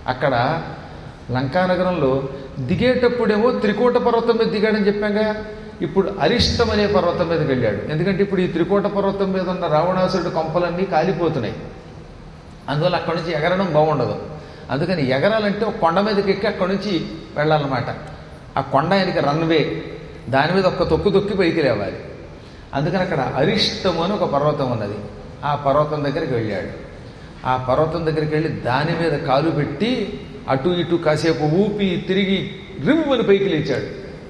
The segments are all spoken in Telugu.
అక్కడ లంకానగరంలో దిగేటప్పుడేమో త్రికోట పర్వతం మీద దిగాడని చెప్పాగా ఇప్పుడు అరిష్టం అనే పర్వతం మీదకి వెళ్ళాడు ఎందుకంటే ఇప్పుడు ఈ త్రికోట పర్వతం మీద ఉన్న రావణాసురుడు కొంపలన్నీ కాలిపోతున్నాయి అందువల్ల అక్కడి నుంచి ఎగరడం బాగుండదు అందుకని ఎగరాలంటే ఒక కొండ మీదకి ఎక్కి అక్కడి నుంచి వెళ్ళాలన్నమాట ఆ కొండ ఆయనకి రన్వే దాని మీద ఒక్క తొక్కు తొక్కి పైకి లేవాలి అందుకని అక్కడ అరిష్టము అని ఒక పర్వతం ఉన్నది ఆ పర్వతం దగ్గరికి వెళ్ళాడు ఆ పర్వతం దగ్గరికి వెళ్ళి దాని మీద కాలు పెట్టి అటు ఇటు కాసేపు ఊపి తిరిగి రివ్వుని పైకి లేచాడు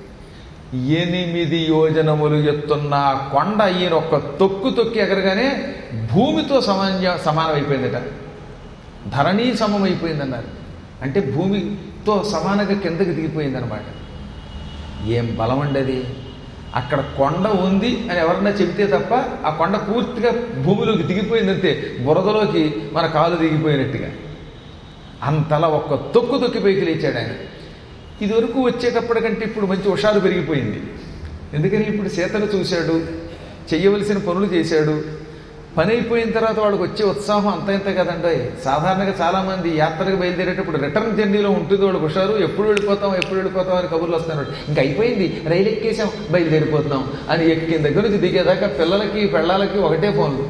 ఎనిమిది యోజనములు ఎత్తున్న ఆ కొండ ఈయన ఒక్క తొక్కు తొక్కి ఎగరగానే భూమితో సమాన్య సమానమైపోయిందట ధరణీ సమమైపోయిందన్నారు అంటే భూమితో సమానంగా కిందకి దిగిపోయిందనమాట ఏం బలం ఉండేది అక్కడ కొండ ఉంది అని ఎవరన్నా చెబితే తప్ప ఆ కొండ పూర్తిగా భూమిలోకి దిగిపోయిందంతే బురదలోకి మన కాలు దిగిపోయినట్టుగా అంతలా ఒక్క తొక్కు తొక్కి పైకి లేచాడు ఆయన ఇదివరకు వచ్చేటప్పటికంటే ఇప్పుడు మంచి హుషారు పెరిగిపోయింది ఎందుకని ఇప్పుడు సీతను చూశాడు చెయ్యవలసిన పనులు చేశాడు పని అయిపోయిన తర్వాత వాడికి వచ్చే ఉత్సాహం అంత ఇంత కదండి సాధారణంగా చాలామంది యాత్రకు బయలుదేరేటప్పుడు రిటర్న్ జర్నీలో ఉంటుంది వాడు హుషారు ఎప్పుడు వెళ్ళిపోతాం ఎప్పుడు వెళ్ళిపోతాం అని కబుర్లు వస్తున్నాడు ఇంకా అయిపోయింది రైలు ఎక్కేసాం బయలుదేరిపోతున్నాం అని ఎక్కిన దగ్గర నుంచి దిగేదాకా పిల్లలకి పెళ్ళాలకి ఒకటే ఫోన్లు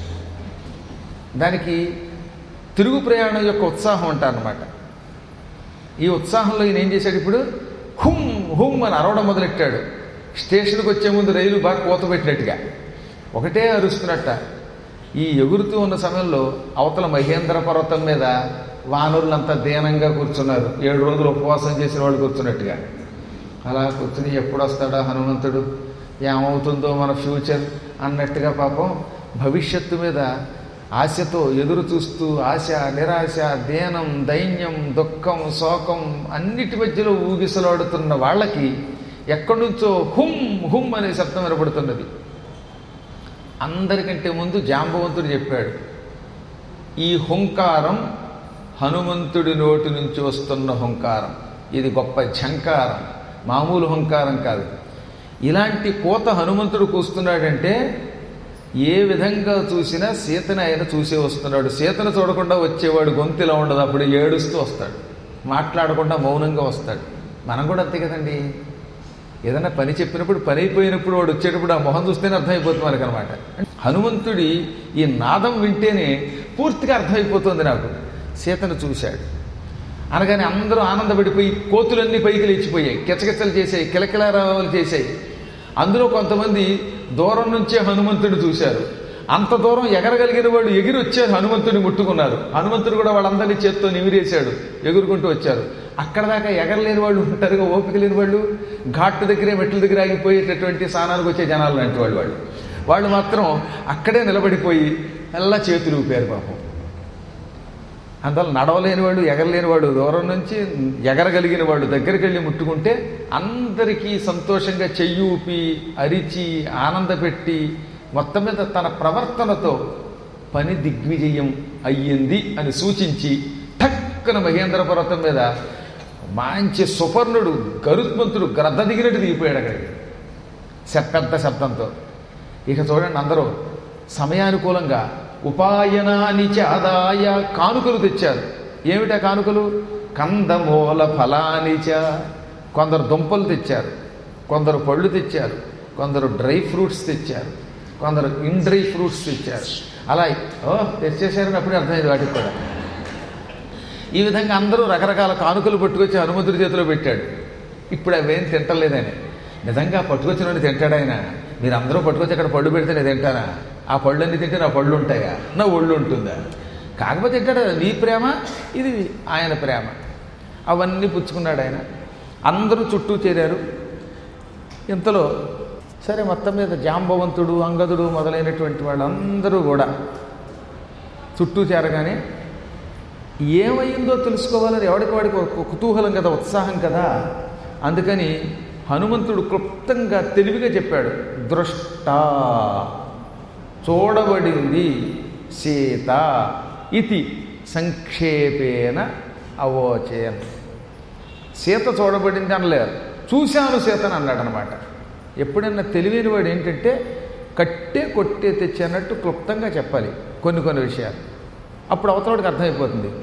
దానికి తిరుగు ప్రయాణం యొక్క ఉత్సాహం అంటారనమాట ఈ ఉత్సాహంలో ఈయన ఏం చేశాడు ఇప్పుడు హుమ్ హుమ్ అని అరవడం మొదలెట్టాడు స్టేషన్కి వచ్చే ముందు రైలు బాగా కోత పెట్టినట్టుగా ఒకటే అరుస్తున్నట్ట ఈ ఎగురుతూ ఉన్న సమయంలో అవతల మహేంద్ర పర్వతం మీద వానరులంతా దీనంగా కూర్చున్నారు ఏడు రోజులు ఉపవాసం చేసిన వాళ్ళు కూర్చున్నట్టుగా అలా కూర్చుని ఎప్పుడు వస్తాడా హనుమంతుడు ఏమవుతుందో మన ఫ్యూచర్ అన్నట్టుగా పాపం భవిష్యత్తు మీద ఆశతో ఎదురు చూస్తూ ఆశ నిరాశ దీనం దైన్యం దుఃఖం శోకం అన్నిటి మధ్యలో ఊగిసలాడుతున్న వాళ్ళకి ఎక్కడి నుంచో హుమ్ హుమ్ అనే శబ్దం వినపడుతున్నది అందరికంటే ముందు జాంబవంతుడు చెప్పాడు ఈ హుంకారం హనుమంతుడి నోటి నుంచి వస్తున్న హుంకారం ఇది గొప్ప ఝంకారం మామూలు హుంకారం కాదు ఇలాంటి కోత హనుమంతుడు కూస్తున్నాడంటే ఏ విధంగా చూసినా సీతని ఆయన చూసే వస్తున్నాడు సీతను చూడకుండా వచ్చేవాడు గొంతులా ఉండదు అప్పుడు ఏడుస్తూ వస్తాడు మాట్లాడకుండా మౌనంగా వస్తాడు మనం కూడా అంతే కదండి ఏదైనా పని చెప్పినప్పుడు పని అయిపోయినప్పుడు వాడు వచ్చేటప్పుడు ఆ మొహం చూస్తేనే అర్థమైపోతుంది మనకు అనమాట హనుమంతుడి ఈ నాదం వింటేనే పూర్తిగా అర్థమైపోతుంది నాకు సీతను చూశాడు అనగానే అందరూ ఆనందపడిపోయి కోతులన్నీ పైకి లేచిపోయాయి కిచకిచలు చేసాయి కిలకిలారావాలు చేశాయి అందులో కొంతమంది దూరం నుంచే హనుమంతుడిని చూశారు అంత దూరం ఎగరగలిగిన వాళ్ళు ఎగిరి వచ్చారు హనుమంతుడిని ముట్టుకున్నారు హనుమంతుడు కూడా వాళ్ళందరినీ చేత్తో నిమిరేశాడు ఎగురుకుంటూ వచ్చారు అక్కడ దాకా ఎగరలేని వాళ్ళు ఉంటారుగా ఓపిక లేని వాళ్ళు ఘాట్ దగ్గరే మెట్ల దగ్గర ఆగిపోయేటటువంటి స్థానానికి వచ్చే జనాలు లాంటి వాళ్ళు వాళ్ళు వాళ్ళు మాత్రం అక్కడే నిలబడిపోయి ఎలా చేతులు ఊపారు పాపం అందువల్ల నడవలేని వాడు ఎగరలేని వాడు దూరం నుంచి ఎగరగలిగిన వాడు దగ్గరికి వెళ్ళి ముట్టుకుంటే అందరికీ సంతోషంగా చెయ్యి ఊపి అరిచి ఆనందపెట్టి మొత్తం మీద తన ప్రవర్తనతో పని దిగ్విజయం అయ్యింది అని సూచించి ఠక్కున మహేంద్ర పర్వతం మీద మంచి సుపర్ణుడు గరుత్మంతుడు గ్రద్ద దిగినట్టు దిగిపోయాడు అక్కడికి శ- పెద్ద శబ్దంతో ఇక చూడండి అందరూ సమయానుకూలంగా ఉపాయనాని చ ఆదాయ కానుకలు తెచ్చారు ఏమిటా కానుకలు కందమూల ఫలాని చ కొందరు దుంపలు తెచ్చారు కొందరు పళ్ళు తెచ్చారు కొందరు డ్రై ఫ్రూట్స్ తెచ్చారు కొందరు ఇన్ డ్రై ఫ్రూట్స్ తెచ్చారు అలా ఓ తెచ్చేసారని అప్పుడే అర్థమైంది వాటికి కూడా ఈ విధంగా అందరూ రకరకాల కానుకలు పట్టుకొచ్చి హనుమంతుడి చేతిలో పెట్టాడు ఇప్పుడు అవేం తింటలేదని నిజంగా పట్టుకొచ్చిన వాడిని తింటాడు ఆయన మీరు అందరూ పట్టుకొచ్చి అక్కడ పళ్ళు పెడితే నేను తింటానా ఆ పళ్ళన్నీ తింటే నా పళ్ళు ఉంటాయా నా ఒళ్ళు ఉంటుందా కాకపోతే తింటాడు కదా, నీ ప్రేమ ఇది ఆయన ప్రేమ అవన్నీ పుచ్చుకున్నాడు ఆయన అందరూ చుట్టూ చేరారు ఇంతలో సరే మొత్తం మీద జాంబవంతుడు అంగదుడు మొదలైనటువంటి వాళ్ళందరూ కూడా చుట్టూ చేరగానే ఏమైందో తెలుసుకోవాలని ఎవడికి వాడికి ఒక కుతూహలం కదా ఉత్సాహం కదా అందుకని హనుమంతుడు క్లుప్తంగా తెలివిగా చెప్పాడు దృష్ట చూడబడింది సీత ఇది సంక్షేపేన అవోచయన్ సీత చూడబడింది అనలేదు చూశాను సీతను అన్నాడు అనమాట ఎప్పుడైనా తెలివైన వాడు ఏంటంటే కట్టే కొట్టే తెచ్చి అన్నట్టు క్లుప్తంగా చెప్పాలి కొన్ని కొన్ని విషయాలు అప్పుడు అవతలవాడికి అర్థమైపోతుంది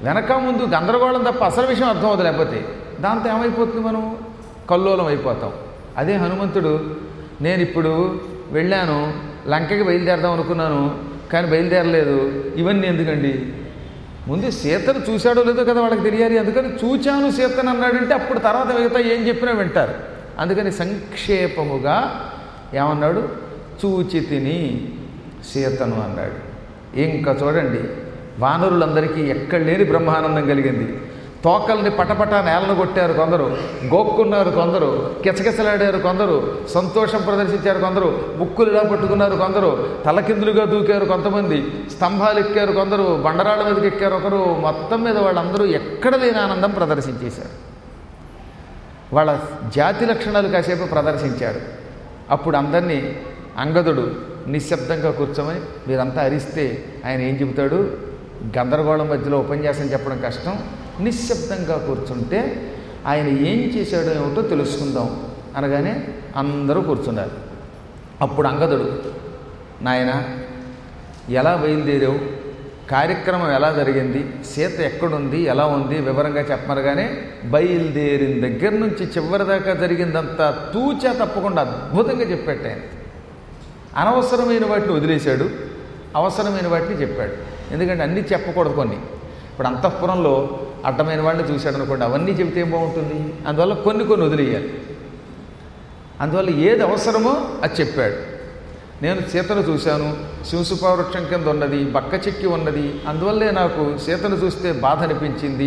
వెనక ముందు గందరగోళం తప్ప అసలు విషయం అర్థం అవుతుంది లేకపోతే దాంతో ఏమైపోతుంది మనం కల్లోలం అయిపోతాం అదే హనుమంతుడు నేను ఇప్పుడు వెళ్ళాను లంకకి బయలుదేరదాం అనుకున్నాను కానీ బయలుదేరలేదు ఇవన్నీ ఎందుకండి ముందు సీతను చూశాడో లేదో కదా వాళ్ళకి తెలియాలి అందుకని చూచాను సీతను అన్నాడంటే అప్పుడు తర్వాత మిగతా ఏం చెప్పినా వింటారు అందుకని సంక్షేపముగా ఏమన్నాడు చూచి తిని సీతను అన్నాడు ఇంకా చూడండి వానరులందరికీ ఎక్కడ లేని బ్రహ్మానందం కలిగింది తోకల్ని పటపట నేలను కొట్టారు కొందరు గోక్కున్నారు కొందరు కిచకిచలాడారు కొందరు సంతోషం ప్రదర్శించారు కొందరు ముక్కులు ఇలా పట్టుకున్నారు కొందరు తలకిందులుగా దూకారు కొంతమంది స్తంభాలు ఎక్కారు కొందరు బండరాళ్ళ మీదకి ఎక్కారు ఒకరు మొత్తం మీద వాళ్ళందరూ ఎక్కడ లేని ఆనందం ప్రదర్శించేశారు వాళ్ళ జాతి లక్షణాలు కాసేపు ప్రదర్శించారు అప్పుడు అందరినీ అంగదుడు నిశ్శబ్దంగా కూర్చోమని మీరంతా అరిస్తే ఆయన ఏం చెబుతాడు గందరగోళం మధ్యలో ఉపన్యాసం చెప్పడం కష్టం నిశ్శబ్దంగా కూర్చుంటే ఆయన ఏం చేశాడో ఏమిటో తెలుసుకుందాం అనగానే అందరూ కూర్చున్నారు అప్పుడు అంగదుడు నాయన ఎలా బయలుదేరావు కార్యక్రమం ఎలా జరిగింది సీత ఎక్కడుంది ఎలా ఉంది వివరంగా చెప్పమనగానే బయలుదేరిన దగ్గర నుంచి చివరి దాకా జరిగిందంతా తూచా తప్పకుండా అద్భుతంగా చెప్పాడు ఆయన అనవసరమైన వాటిని వదిలేశాడు అవసరమైన వాటిని చెప్పాడు ఎందుకంటే అన్నీ చెప్పకూడదు కొన్ని ఇప్పుడు అంతఃపురంలో అడ్డమైన వాడిని చూశాడు అనుకోండి అవన్నీ చెబితే ఏం బాగుంటుంది అందువల్ల కొన్ని కొన్ని వదిలేయాలి అందువల్ల ఏది అవసరమో అది చెప్పాడు నేను సీతను చూశాను శివసుపావృక్షం కింద ఉన్నది బక్క చెక్కి ఉన్నది అందువల్లే నాకు సీతను చూస్తే బాధ అనిపించింది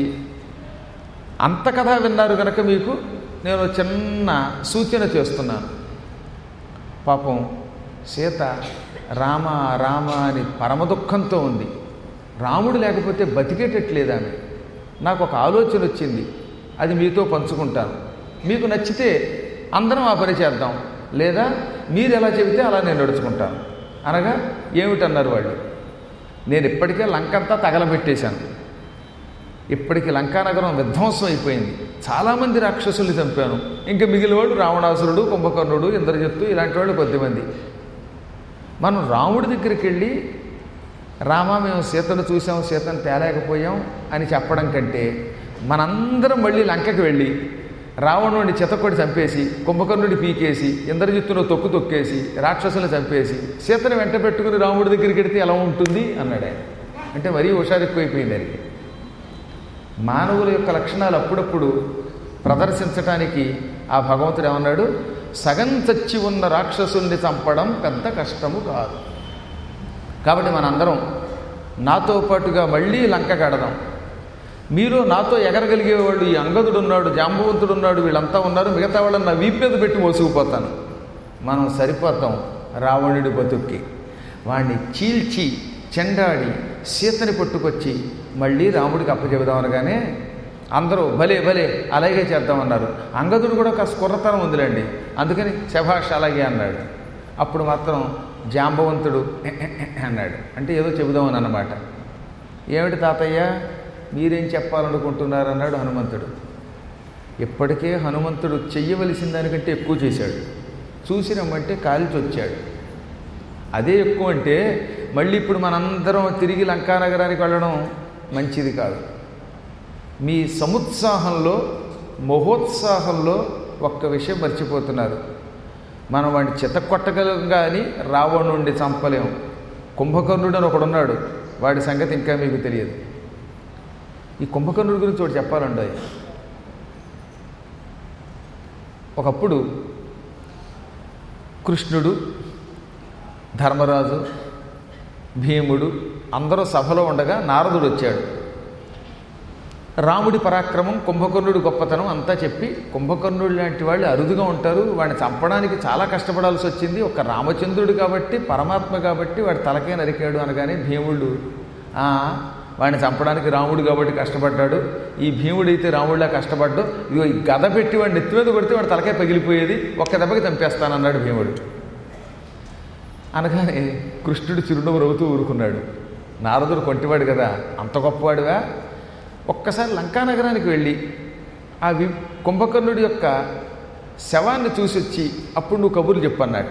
అంత కథ విన్నారు కనుక మీకు నేను చిన్న సూచన చేస్తున్నాను పాపం సీత రామ రామ అని పరమ దుఃఖంతో ఉంది రాముడు లేకపోతే బతికేటట్లేదు ఆమె నాకు ఒక ఆలోచన వచ్చింది అది మీతో పంచుకుంటాను మీకు నచ్చితే అందరం ఆ పని చేద్దాం లేదా మీరు ఎలా చెబితే అలా నేను నడుచుకుంటాను అనగా ఏమిటన్నారు వాళ్ళు నేను ఇప్పటికే లంకంతా తగలబెట్టేశాను ఇప్పటికి లంకానగరం విధ్వంసం అయిపోయింది చాలామంది రాక్షసుల్ని చంపాను ఇంకా మిగిలిన వాళ్ళు రావణాసురుడు కుంభకర్ణుడు ఇంద్రజిత్తు ఇలాంటి వాళ్ళు కొద్దిమంది మనం రాముడి దగ్గరికి వెళ్ళి రామ మేము సీతను చూసాం సీతను తేలేకపోయాం అని చెప్పడం కంటే మనందరం మళ్ళీ లంకకి వెళ్ళి రావణుడిని చితకొడి చంపేసి కుంభకర్ణుడి పీకేసి ఇంద్రజిత్తును తొక్కు తొక్కేసి రాక్షసుని చంపేసి సీతను వెంట పెట్టుకుని రాముడి దగ్గరికి వెడితే ఎలా ఉంటుంది అన్నాడు ఆయన అంటే మరీ హుషారు ఎక్కువైపోయింది ఆయనకి మానవుల యొక్క లక్షణాలు అప్పుడప్పుడు ప్రదర్శించటానికి ఆ భగవంతుడు ఏమన్నాడు సగం చచ్చి ఉన్న రాక్షసుల్ని చంపడం పెద్ద కష్టము కాదు కాబట్టి మనందరం నాతో పాటుగా మళ్ళీ లంక కడదాం మీరు నాతో ఎగరగలిగే వాళ్ళు ఈ అంగదుడు ఉన్నాడు జాంబవంతుడు ఉన్నాడు వీళ్ళంతా ఉన్నారు మిగతా వాళ్ళని నా వీపు మీద పెట్టి మోసుకుపోతాను మనం సరిపోతాం రావణుడి బతుక్కి వాణ్ణి చీల్చి చెండాడి సీతని పట్టుకొచ్చి మళ్ళీ రాముడికి అప్పచెబుదాం అనగానే అందరూ భలే భలే అలాగే చేద్దామన్నారు అంగదుడు కూడా కాస్త కుర్రతనం ఉందిలేండి అందుకని శభాష్ అలాగే అన్నాడు అప్పుడు మాత్రం జాంబవంతుడు "ఎ, ఎ, ఎ" అన్నాడు అంటే ఏదో చెబుదామని అన్నమాట ఏమిటి తాతయ్య మీరేం చెప్పాలనుకుంటున్నారు అన్నాడు హనుమంతుడు ఇప్పటికే హనుమంతుడు చెయ్యవలసిన దానికంటే ఎక్కువ చేశాడు చూసి రమ్మంటే కాల్చి వచ్చాడు అదే ఎక్కువ అంటే మళ్ళీ ఇప్పుడు మనందరం తిరిగి లంకానగరానికి వెళ్ళడం మంచిది కాదు మీ సముత్సాహంలో మహోత్సాహంలో ఒక్క విషయం మర్చిపోతున్నారు మనం వాడిని చితకొట్టగలం కానీ రావణుండి చంపలేము కుంభకర్ణుడు అని ఒకడున్నాడు వాడి సంగతి ఇంకా మీకు తెలియదు ఈ కుంభకర్ణుడి గురించి ఒకటి చెప్పాలండి ఒకప్పుడు కృష్ణుడు ధర్మరాజు భీముడు అందరూ సభలో ఉండగా నారదుడు వచ్చాడు రాముడి పరాక్రమం కుంభకర్ణుడి గొప్పతనం అంతా చెప్పి కుంభకర్ణుడు లాంటి వాళ్ళు అరుదుగా ఉంటారు వాడిని చంపడానికి చాలా కష్టపడాల్సి వచ్చింది ఒక రామచంద్రుడు కాబట్టి పరమాత్మ కాబట్టి వాడి తలకే నరికాడు అనగానే భీముడు "ఆ, వాడిని చంపడానికి రాముడు కాబట్టి కష్టపడ్డాడు ఈ భీముడైతే రాముడిలా కష్టపడ్డు ఇదిగో ఈ గద పెట్టి వాడిని నెత్తి మీద కొడితే వాడి తలకే పగిలిపోయేది ఒక్క దెబ్బకి చంపేస్తానన్నాడు భీముడు అనగానే కృష్ణుడు చిరునవ్వు నవ్వుతూ ఊరుకున్నాడు నారదుడు కొంటివాడు కదా అంత గొప్పవాడివా ఒక్కసారి లంకానగరానికి వెళ్ళి ఆ వి కుంభకర్ణుడి యొక్క శవాన్ని చూసి వచ్చి అప్పుడు నువ్వు కబుర్లు చెప్పన్నట్ట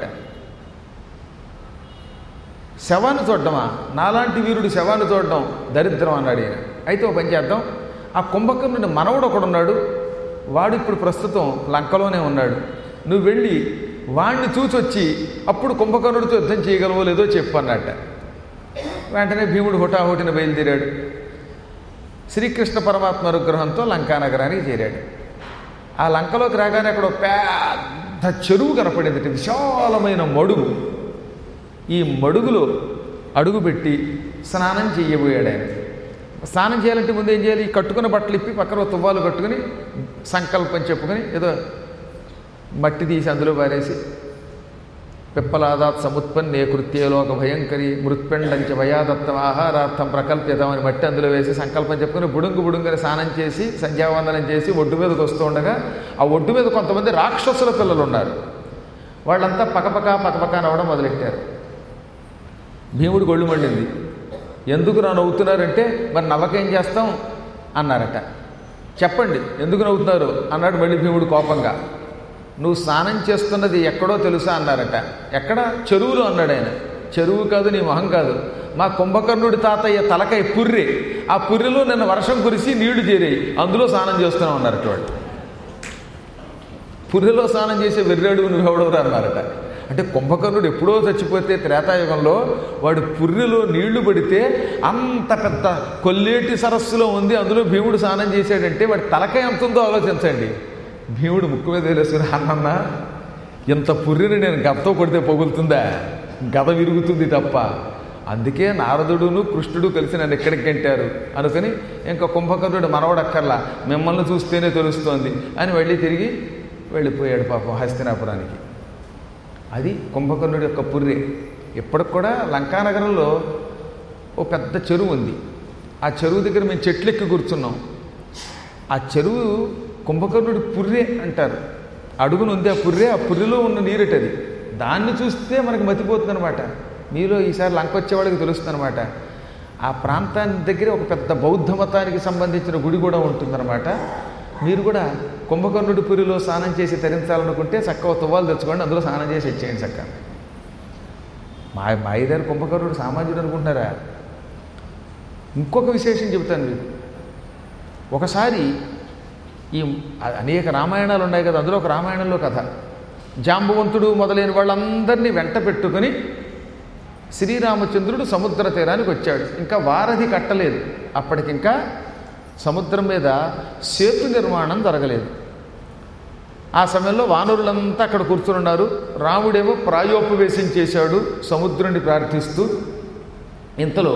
శవాన్ని చూడడమా నాలాంటి వీరుడు శవాన్ని చూడడం దరిద్రం అన్నాడు ఈయన అయితే ఒక పని చేద్దాం ఆ కుంభకర్ణుడి మనవడు ఒకడున్నాడు వాడు ఇప్పుడు ప్రస్తుతం లంకలోనే ఉన్నాడు నువ్వు వెళ్ళి వాణ్ణి చూసొచ్చి అప్పుడు కుంభకర్ణుడితో యుద్ధం చేయగలవో లేదో చెప్పు అన్నట్ట వెంటనే భీముడు హుటాహుటిన బయలుదేరాడు శ్రీకృష్ణ పరమాత్మ అనుగ్రహంతో లంకా నగరానికి చేరాడు ఆ లంకలోకి రాగానే అక్కడ ఒక పెద్ద చెరువు కనపడింది విశాలమైన మడుగు ఈ మడుగులో అడుగుపెట్టి స్నానం చెయ్యబోయాడు ఆయన స్నానం చేయాలంటే ముందు ఏం చేయాలి ఈ కట్టుకున్న బట్టలు ఇప్పి పక్కన ఒక తువ్వాలు కట్టుకుని సంకల్పం చెప్పుకొని ఏదో మట్టి తీసి అందులో పారేసి పిప్పలాదాత్ సముత్పన్నే కృత్యేలోక భయంకరి మృత్పిండంచ భయాదత్తం ఆహారార్థం ప్రకల్పితం అని మట్టి అందులో వేసి సంకల్పం చెప్పుకుని బుడుంగు బుడుంగని స్నానం చేసి సంధ్యావందనం చేసి ఒడ్డు మీదకి వస్తూ ఉండగా ఆ ఒడ్డు మీద కొంతమంది రాక్షసుల పిల్లలు ఉన్నారు వాళ్ళంతా పకపక పకపక నవ్వడం మొదలెట్టారు భీముడు గొళ్ళు మండింది ఎందుకు నా నవ్వుతున్నారంటే మరి నవ్వకేం చేస్తాం అన్నారట చెప్పండి ఎందుకు నవ్వుతున్నారు అన్నాడు మళ్ళీ భీముడు కోపంగా నువ్వు స్నానం చేస్తున్నది ఎక్కడో తెలుసా అన్నారట ఎక్కడ చెరువులో అన్నాడు ఆయన చెరువు కాదు నీ మొహం కాదు మా కుంభకర్ణుడి తాతయ్య తలకాయ పుర్రె ఆ పుర్రెలో నిన్న వర్షం కురిసి నీళ్లు చేరాయి అందులో స్నానం చేస్తున్నాం అన్నారట వాడు పుర్రెలో స్నానం చేసే వెర్రాడు నువ్వెవడవరా అన్నారట అంటే కుంభకర్ణుడు ఎప్పుడో చచ్చిపోతే త్రేతాయుగంలో వాడు పుర్రెలో నీళ్లు పడితే అంత పెద్ద కొల్లేటి సరస్సులో ఉంది అందులో భీముడు స్నానం చేశాడంటే వాడి తలకాయ ఎంత ఉందో ఆలోచించండి భీముడు ముక్కు మీద వేలేసుకుని అన్నన్న ఇంత పుర్రిని నేను గదతో కొడితే పొగులుతుందా గద విరుగుతుంది తప్ప అందుకే నారదుడును కృష్ణుడు కలిసి నన్ను ఎక్కడికి గంటారు అనుకుని ఇంకా కుంభకర్ణుడు మనవడక్కర్లా మిమ్మల్ని చూస్తేనే తెలుస్తోంది అని వెళ్ళి తిరిగి వెళ్ళిపోయాడు పాపం హస్తినాపురానికి అది కుంభకర్ణుడి యొక్క పుర్రె ఇప్పటికి కూడా లంకానగరంలో ఓ పెద్ద చెరువు ఉంది ఆ చెరువు దగ్గర మేము చెట్లెక్కి కూర్చున్నాం ఆ చెరువు కుంభకర్ణుడి పుర్రె అంటారు అడుగును ఉంది ఆ పుర్రె ఆ పుర్రెలో ఉన్న నీరుటది దాన్ని చూస్తే మనకు మతిపోతుంది అనమాట మీలో ఈసారి లంక వచ్చేవాళ్ళకి తెలుస్తుంది అనమాట ఆ ప్రాంతాన్ని దగ్గర ఒక పెద్ద బౌద్ధ మతానికి సంబంధించిన గుడి కూడా ఉంటుందన్నమాట మీరు కూడా కుంభకర్ణుడి పురిలో స్నానం చేసి తరించాలనుకుంటే చక్కగా తువ్వాలు తెచ్చుకోండి అందులో స్నానం చేసి వచ్చేయండి చక్క మా మా ఐదారు కుంభకర్ణుడు సామాన్యుడు అనుకుంటున్నారా ఇంకొక విశేషం చెబుతాను మీకు ఒకసారి ఈ అనేక రామాయణాలు ఉన్నాయి కదా అందులో ఒక రామాయణంలో కథ జాంబవంతుడు మొదలైన వాళ్ళందరినీ వెంట పెట్టుకుని శ్రీరామచంద్రుడు సముద్ర తీరానికి వచ్చాడు ఇంకా వారధి కట్టలేదు అప్పటికింకా సముద్రం మీద సేతు నిర్మాణం జరగలేదు ఆ సమయంలో వానరులంతా అక్కడ కూర్చున్నారు రాముడేమో ప్రాయోపవేశం చేశాడు సముద్రుని ప్రార్థిస్తూ ఇంతలో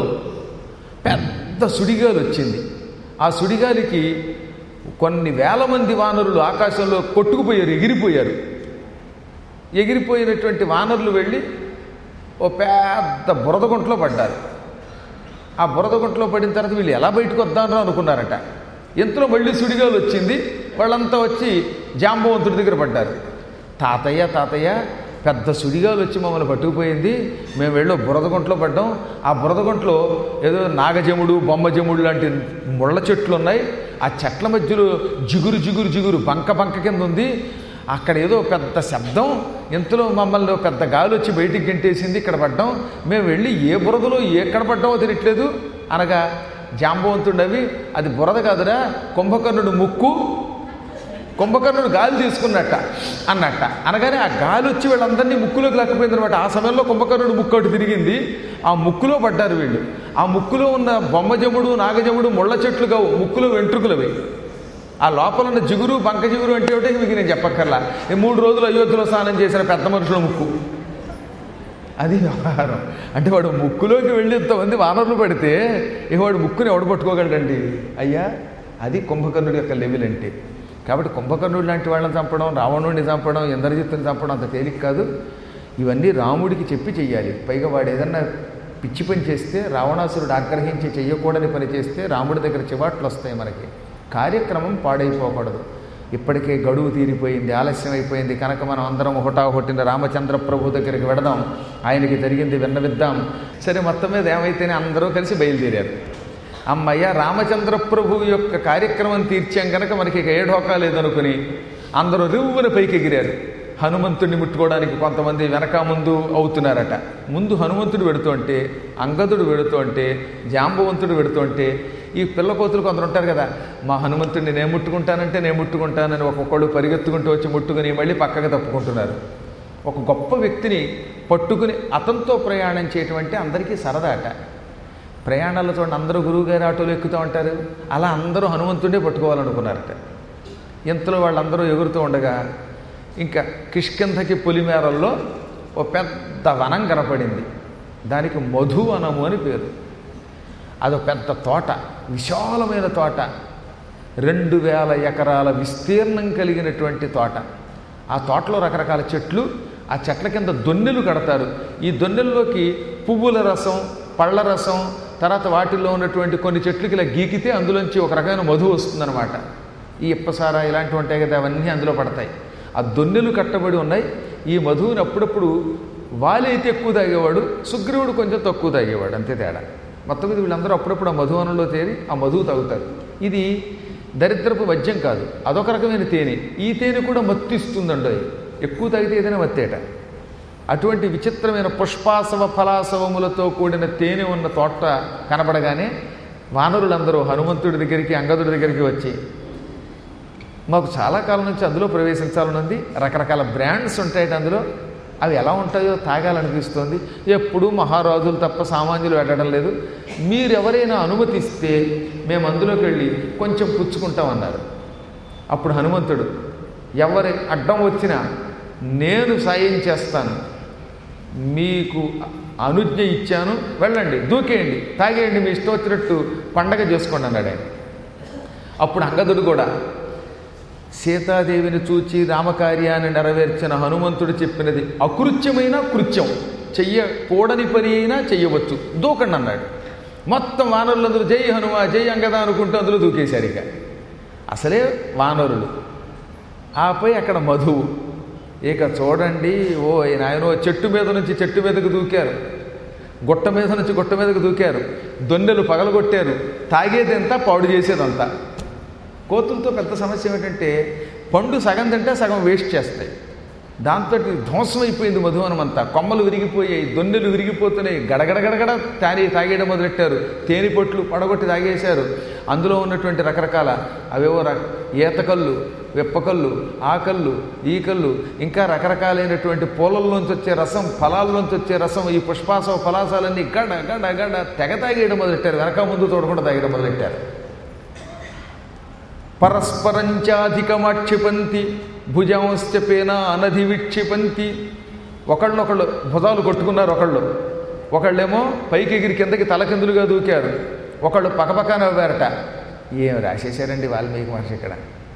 పెద్ద సుడిగాలి వచ్చింది ఆ సుడిగాలికి కొన్ని వేల మంది వానరులు ఆకాశంలో కొట్టుకుపోయారు ఎగిరిపోయారు ఎగిరిపోయినటువంటి వానరులు వెళ్ళి ఓ పెద్ద బురదగుంటలో పడ్డారు ఆ బురదగుంటలో పడిన తర్వాత వీళ్ళు ఎలా బయటకు వద్దామని అనుకున్నారట ఎంతలో మళ్ళీ సుడిగాలు వచ్చింది వాళ్ళంతా వచ్చి జాంబవంతుడి దగ్గర పడ్డారు తాతయ్య తాతయ్య పెద్ద సుడిగాలు వచ్చి మమ్మల్ని పట్టుకుపోయింది మేము వెళ్ళి బురదగుంటలో పడ్డాం ఆ బురదగుంటలో ఏదో నాగజముడు బొమ్మజముడు లాంటి ముళ్ళ చెట్లు ఉన్నాయి ఆ చెట్ల మధ్యలో జిగురు జిగురు జిగురు బంక బంక కింద ఉంది అక్కడ ఏదో పెద్ద శబ్దం ఇంతలో మమ్మల్ని పెద్ద గాలి వచ్చి బయటికి గంటేసింది ఇక్కడ పడ్డాం మేము వెళ్ళి ఏ బురదలో ఎక్కడ పడ్డామో తెలియట్లేదు అనగా జాంబవంతుడవి అది బురద కాదురా కుంభకర్ణుడు ముక్కు కుంభకర్ణుడు గాలి తీసుకున్నట్ట అన్నట్ట అనగానే ఆ గాలి వచ్చి వీళ్ళందరినీ ముక్కులోకి లక్కపోయింది అనమాట ఆ సమయంలో కుంభకర్ణుడు ముక్కు అటు తిరిగింది ఆ ముక్కులో పడ్డారు వీళ్ళు ఆ ముక్కులో ఉన్న బొమ్మజముడు నాగజముడు ముళ్ళ చెట్లు కావు ముక్కులో వెంట్రుకలవి ఆ లోపల ఉన్న జిగురు బంక జిగురు అంటే ఒకటి మీకు నేను చెప్పక్కర్లా ఈ మూడు రోజులు అయోధ్యలో స్నానం చేసిన పెద్ద మనుషుల ముక్కు అది వ్యవహారం అంటే వాడు ముక్కులోకి వెళ్ళి ఇంతమంది వానరులు పడితే ఇక వాడు ముక్కుని ఎవడు పట్టుకోగలడండి అయ్యా అది కుంభకర్ణుడి యొక్క లెవెల్ అంటే కాబట్టి కుంభకర్ణుడు లాంటి వాళ్ళని చంపడం రావణుడిని చంపడం ఇంద్రజిత్తుని చంపడం అంత తేలిక కాదు ఇవన్నీ రాముడికి చెప్పి చెయ్యాలి పైగా వాడు ఏదన్నా పిచ్చి పని చేస్తే రావణాసురుడు ఆగ్రహించి చెయ్యకూడని పని చేస్తే రాముడి దగ్గర చివాట్లు వస్తాయి మనకి కార్యక్రమం పాడైపోకూడదు ఇప్పటికే గడువు తీరిపోయింది ఆలస్యం అయిపోయింది కనుక మనం అందరం హుటాహుట్టిన రామచంద్ర ప్రభు దగ్గరికి వెడదాం ఆయనకి జరిగింది విన్నవిద్దాం సరే మొత్తం మీద ఏమైతేనే అందరూ కలిసి బయలుదేరారు అమ్మయ్య రామచంద్ర ప్రభు యొక్క కార్యక్రమం తీర్చాం కనుక మనకి ఇక ఏ ఢోకా లేదనుకుని అందరూ రివ్వున పైకి ఎగిరారు హనుమంతుడిని ముట్టుకోవడానికి కొంతమంది వెనక ముందు అవుతున్నారట ముందు హనుమంతుడు పెడుతుంటే అంగదుడు పెడుతుంటే జాంబవంతుడు పెడుతుంటే ఈ పిల్ల కోతులు కొందరు ఉంటారు కదా మా హనుమంతుడిని నేను ముట్టుకుంటానంటే నేను ముట్టుకుంటానని ఒక్కొక్కళ్ళు పరిగెత్తుకుంటూ వచ్చి ముట్టుకుని మళ్ళీ పక్కకు తప్పుకుంటున్నారు ఒక గొప్ప వ్యక్తిని పట్టుకుని అతనితో ప్రయాణం చేయటం అంటే అందరికీ సరదాట ప్రయాణాల్లో చూడండి అందరూ గురువుగారి ఆటోలు ఎక్కుతూ ఉంటారు అలా అందరూ హనుమంతుడే పట్టుకోవాలనుకున్నారట ఇంతలో వాళ్ళందరూ ఎగురుతూ ఉండగా ఇంకా కిష్కింధకి పొలిమేరల్లో ఓ పెద్ద వనం కనపడింది దానికి మధువనము అని పేరు అదో పెద్ద తోట విశాలమైన తోట రెండు వేల ఎకరాల విస్తీర్ణం కలిగినటువంటి తోట ఆ తోటలో రకరకాల చెట్లు ఆ చెట్ల కింద దొన్నెలు కడతారు ఈ దొన్నెల్లోకి పువ్వుల రసం పళ్ళ రసం తర్వాత వాటిల్లో ఉన్నటువంటి కొన్ని చెట్లకి ఇలా గీకితే అందులోంచి ఒక రకమైన మధు వస్తుందన్నమాట ఈ ఇప్పసార ఇలాంటివి ఉంటాయి కదా అవన్నీ అందులో పడతాయి ఆ దొన్నెలు కట్టబడి ఉన్నాయి ఈ మధువుని అప్పుడప్పుడు వాలైతే ఎక్కువ తాగేవాడు సుగ్రీవుడు కొంచెం తక్కువ తాగేవాడు అంతే తేడా మొత్తం మీద వీళ్ళందరూ అప్పుడప్పుడు ఆ మధువనంలో తేరి ఆ మధువు తాగుతారు ఇది దరిద్రపు వద్యం కాదు అదొక రకమైన తేనె ఈ తేనె కూడా మత్తిస్తుందండి ఎక్కువ తాగితే ఏదైనా మత్తేట అటువంటి విచిత్రమైన పుష్పాసవ ఫలాసవములతో కూడిన తేనె ఉన్న తోట కనబడగానే వానరులందరూ హనుమంతుడి దగ్గరికి అంగదుడి దగ్గరికి వచ్చి మాకు చాలా కాలం నుంచి అందులో ప్రవేశించాలని ఉంది రకరకాల బ్రాండ్స్ ఉంటాయి అందులో అవి ఎలా ఉంటాయో తాగాలనిపిస్తుంది ఎప్పుడూ మహారాజులు తప్ప సామాన్యులు వెళ్ళడం లేదు మీరెవరైనా అనుమతిస్తే మేము అందులోకి వెళ్ళి కొంచెం పుచ్చుకుంటామన్నారు అప్పుడు హనుమంతుడు ఎవరి అడ్డం వచ్చినా నేను సాయం చేస్తాను మీకు అనుజ్ఞ ఇచ్చాను వెళ్ళండి దూకేయండి తాగేయండి మీ ఇష్టం వచ్చినట్టు పండగ చేసుకోండి అన్నాడు ఆయన అప్పుడు అంగదుడు కూడా సీతాదేవిని చూచి రామకార్యాన్ని నెరవేర్చిన హనుమంతుడు చెప్పినది అకృత్యమైన కృత్యం చెయ్యకూడని పని అయినా చెయ్యవచ్చు దూకండి అన్నాడు మొత్తం వానరులందరూ జై హనుమ జై అంగద అనుకుంటూ అందులో దూకేశారు ఇక అసలే వానరులు ఆపై అక్కడ మధువు ఇక చూడండి ఓ నాయనో చెట్టు మీద నుంచి చెట్టు మీదకు దూకారు గుట్ట మీద నుంచి గుట్ట మీదకు దూకారు దొన్నెలు పగలగొట్టారు తాగేదంతా పాడు చేసేదంతా కోతులతో పెద్ద సమస్య ఏమిటంటే పండు సగం తింటే సగం వేస్ట్ చేస్తాయి దాంతో ధ్వంసం అయిపోయింది మధువనం అంతా కొమ్మలు విరిగిపోయాయి దొన్నెలు విరిగిపోతున్నాయి గడగడగడగడ తాని తాగేయడం మొదలెట్టారు తేనె పొట్లు పడగొట్టి తాగేశారు అందులో ఉన్నటువంటి రకరకాల అవేవో రక ఈతకళ్ళు విప్పకళ్ళు ఆకళ్ళు ఈకళ్ళు ఇంకా రకరకాలైనటువంటి పూలల్లోంచి వచ్చే రసం ఫలాల్లోంచి వచ్చే రసం ఈ పుష్పాసవ ఫలాసాలన్నీ గడ గడ గడ తెగ తాగేయడం మొదలెట్టారు వెనక ముందు చూడకుండా తాగేయడం మొదలెట్టారు పరస్పరంచాధికమాక్షిపంతి భుజంశ్చ పేన అనధి విక్షిపంతి ఒకళ్ళొకళ్ళు భుజాలు కొట్టుకున్నారు ఒకళ్ళు ఒకళ్ళేమో పైకి ఎగిరి కిందకి తలకిందులుగా దూకారు ఒకళ్ళు పకపక నవ్వారట ఏం రాసేశారండి వాల్మీకి మహర్షి ఇక్కడ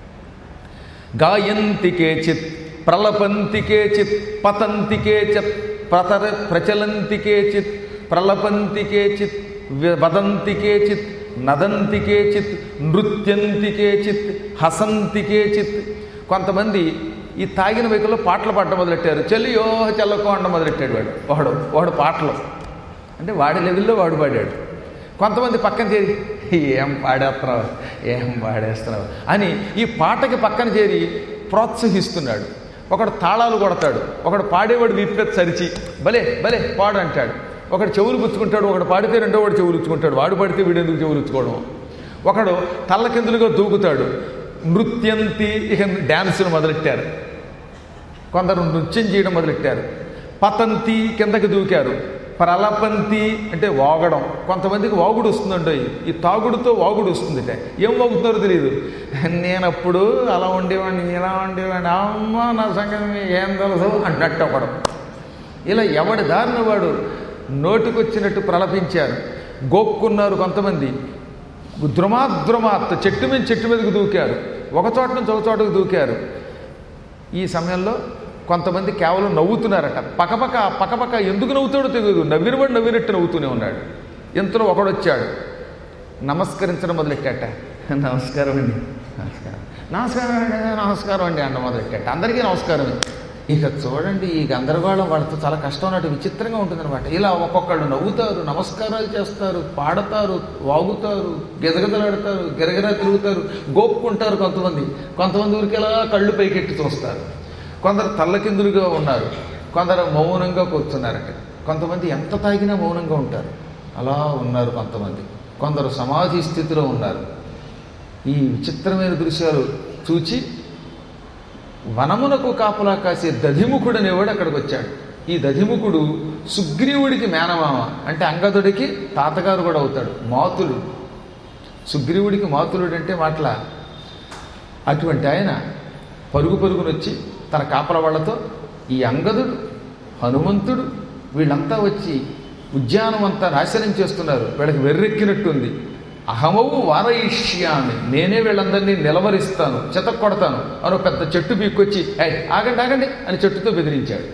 గాయంతి కేచిత్ ప్రలపంతి కేచిత్ పతంతి కేచిత్ ప్రతర ప్రచలంతి కేచిత్ ప్రలపంతి కేచిత్ వి- వదంతి కేచిత్ నదంతి కేచిత్ నృత్యంతి కేచిత్ హసంతి కేచిత్ కొంతమంది ఈ తాగిన వైకుల్లో పాటలు పాడటం మొదలెట్టారు చెల్లియో చెల్లకో అండం మొదలెట్టాడు వాడు వాడు వాడు పాటలు అంటే వాడి లెవెల్లో వాడు పాడాడు కొంతమంది పక్కన చేరి ఏం పాడేస్తున్నావు ఏం పాడేస్తున్నావు అని ఈ పాటకి పక్కన చేరి ప్రోత్సహిస్తున్నాడు ఒకడు తాళాలు కొడతాడు ఒకడు పాడేవాడు విప్పెత్తి సరిచి భలే భలే పాడు అంటాడు ఒకడు చెవులు పుచ్చుకుంటాడు ఒకడు పాడితే రెండో వాడు చెవులు పుచ్చుకుంటాడు వాడు పాడితే వీడెందుకు చెవులు పుచ్చుకోవడం ఒకడు తల్లకిందులుగా దూకుతాడు నృత్యంతి ఇక డ్యాన్సులు మొదలెట్టారు కొందరు నృత్యం చేయడం మొదలెట్టారు పతంతి కిందకి దూకారు ప్రలపంతి అంటే వాగడం కొంతమందికి వాగుడు వస్తుందండి ఈ తాగుడుతో వాగుడు వస్తుందిట ఏం వాగుతున్నారో తెలియదు నేను అప్పుడు అలా ఉండేవాడిని ఇలా ఉండేవాడిని అమ్మ నా సంగతి ఏం తెలుసు అన్నట్టు ఒకడు ఇలా ఎవడి దారిన వాడు నోటికొచ్చినట్టు ప్రలపించారు గోక్కున్నారు కొంతమంది ద్రుమాద్రుమాత్ చెట్టు మీద చెట్టు మీదకి దూకారు ఒక చోట నుంచి ఒక చోటకు దూకారు ఈ సమయంలో కొంతమంది కేవలం నవ్వుతున్నారట పకపక పకపక ఎందుకు నవ్వుతాడో తెలియదు నవ్వినవాడు నవ్వినట్టు నవ్వుతూనే ఉన్నాడు ఇంతలో ఒకడు వచ్చాడు నమస్కరించడం మొదలెట్టాట నమస్కారం అండి నమస్కారం నమస్కారం అండి నమస్కారం అండి అంట మొదలెట్టాట అందరికీ నమస్కారమే ఇక చూడండి ఈ గందరగోళం వాళ్ళతో చాలా కష్టం ఉన్నట్టు విచిత్రంగా ఉంటుందన్నమాట ఇలా ఒక్కొక్కళ్ళు నవ్వుతారు నమస్కారాలు చేస్తారు పాడతారు వాగుతారు గిజగజలాడతారు గిరగిరా తిరుగుతారు గోపుకుంటారు కొంతమంది కొంతమంది ఊరికి ఇలా కళ్ళు పైకెట్టి చూస్తారు కొందరు తల్లకిందులుగా ఉన్నారు కొందరు మౌనంగా కూర్చున్నారట కొంతమంది ఎంత తాగినా మౌనంగా ఉంటారు అలా ఉన్నారు కొంతమంది కొందరు సమాధి స్థితిలో ఉన్నారు ఈ విచిత్రమైన దృశ్యాలు చూచి వనమునకు కాపలా కాసే దధిముఖుడు అనేవాడు అక్కడికి వచ్చాడు ఈ దధిముఖుడు సుగ్రీవుడికి మేనమామ అంటే అంగదుడికి తాతగారు కూడా అవుతాడు మాతులు సుగ్రీవుడికి మాతులుడు అంటే మాటల అటువంటి ఆయన పరుగు పరుగునొచ్చి తన కాపల వాళ్ళతో ఈ అంగదుడు హనుమంతుడు వీళ్ళంతా వచ్చి ఉద్యానం అంతా నాశనం చేస్తున్నారు వీళ్ళకి వెర్రెక్కినట్టుంది అహమవు వారయిష్యామి నేనే వీళ్ళందరినీ నిలవరిస్తాను చెత కొడతాను అని ఒక పెద్ద చెట్టు పీక్కొచ్చి "ఏయ్, ఆగండి ఆగండి అని చెట్టుతో బెదిరించాడు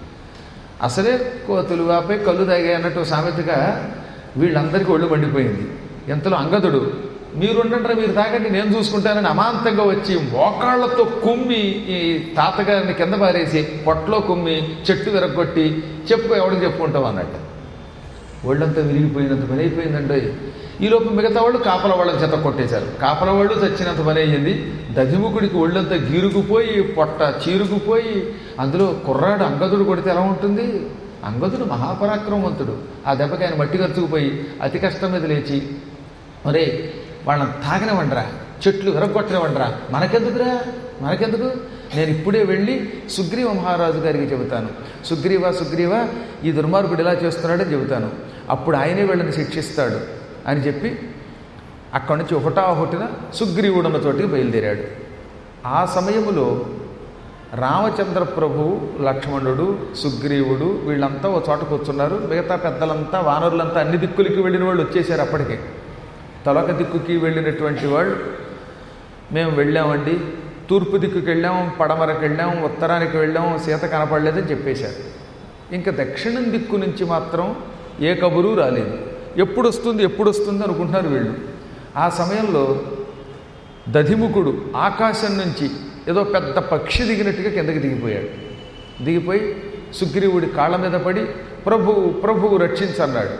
అసలే కోతులు ఆపై కళ్ళు తాగాయి అన్నట్టు సామెతగా వీళ్ళందరికీ ఒళ్ళు మండిపోయింది ఎంతలో అంగదుడు మీరుండంటారా మీరు తాగండి నేను చూసుకుంటానని అమాంతంగా వచ్చి మోకాళ్లతో కుమ్మి ఈ తాతగారిని కింద పారేసి పొట్టలో కుమ్మి చెట్టు విరగొట్టి చెప్పుకో ఎవడికి చెప్పుకుంటాం అన్నట్టు ఒళ్ళంతా విరిగిపోయినంత పని అయిపోయిందండి ఈలోపు మిగతా వాళ్ళు కాపల వాళ్ళని చెత్త కొట్టేశారు కాపల వాళ్ళు చచ్చినంత పని అయ్యింది దధిముకుడికి ఒళ్ళంతా గీరుకుపోయి పొట్ట చీరుకుపోయి అందులో కుర్రాడు అంగదుడు కొడితే ఎలా ఉంటుంది అంగదుడు మహాపరాక్రమవంతుడు ఆ దెబ్బకి ఆయన మట్టి ఖర్చుకుపోయి అతి కష్టం మీద లేచి ఒరే వాళ్ళని తాగనివ్వండిరా చెట్లు విరగొట్టనివ్వండిరా మనకెందుకురా మనకెందుకు నేను ఇప్పుడే వెళ్ళి సుగ్రీవ మహారాజు గారికి చెబుతాను సుగ్రీవ సుగ్రీవ ఈ దుర్మార్గుడు ఇలా చేస్తున్నాడని చెబుతాను అప్పుడు ఆయనే వీళ్ళని శిక్షిస్తాడు అని చెప్పి అక్కడి నుంచి ఒకటా ఒకటిన సుగ్రీవుడున్న చోటికి బయలుదేరాడు ఆ సమయములో రామచంద్ర ప్రభువు లక్ష్మణుడు సుగ్రీవుడు వీళ్ళంతా ఓ చోట కూర్చున్నారు మిగతా పెద్దలంతా వానరులంతా అన్ని దిక్కులకి వెళ్ళిన వాళ్ళు వచ్చేసారు అప్పటికే తలొక దిక్కుకి వెళ్ళినటువంటి వాళ్ళు మేము వెళ్ళామండి తూర్పు దిక్కుకి వెళ్ళాం పడమరకు వెళ్ళాం ఉత్తరానికి వెళ్ళాం సీత కనపడలేదని చెప్పేశారు ఇంకా దక్షిణం దిక్కు నుంచి మాత్రం ఏ కబురు రాలేదు ఎప్పుడు వస్తుంది ఎప్పుడు వస్తుంది అనుకుంటున్నారు వీళ్ళు ఆ సమయంలో దధిముఖుడు ఆకాశం నుంచి ఏదో పెద్ద పక్షి దిగినట్టుగా కిందకి దిగిపోయాడు దిగిపోయి సుగ్రీవుడి కాళ్ళ మీద పడి ప్రభువు ప్రభువు రక్షించన్నాడు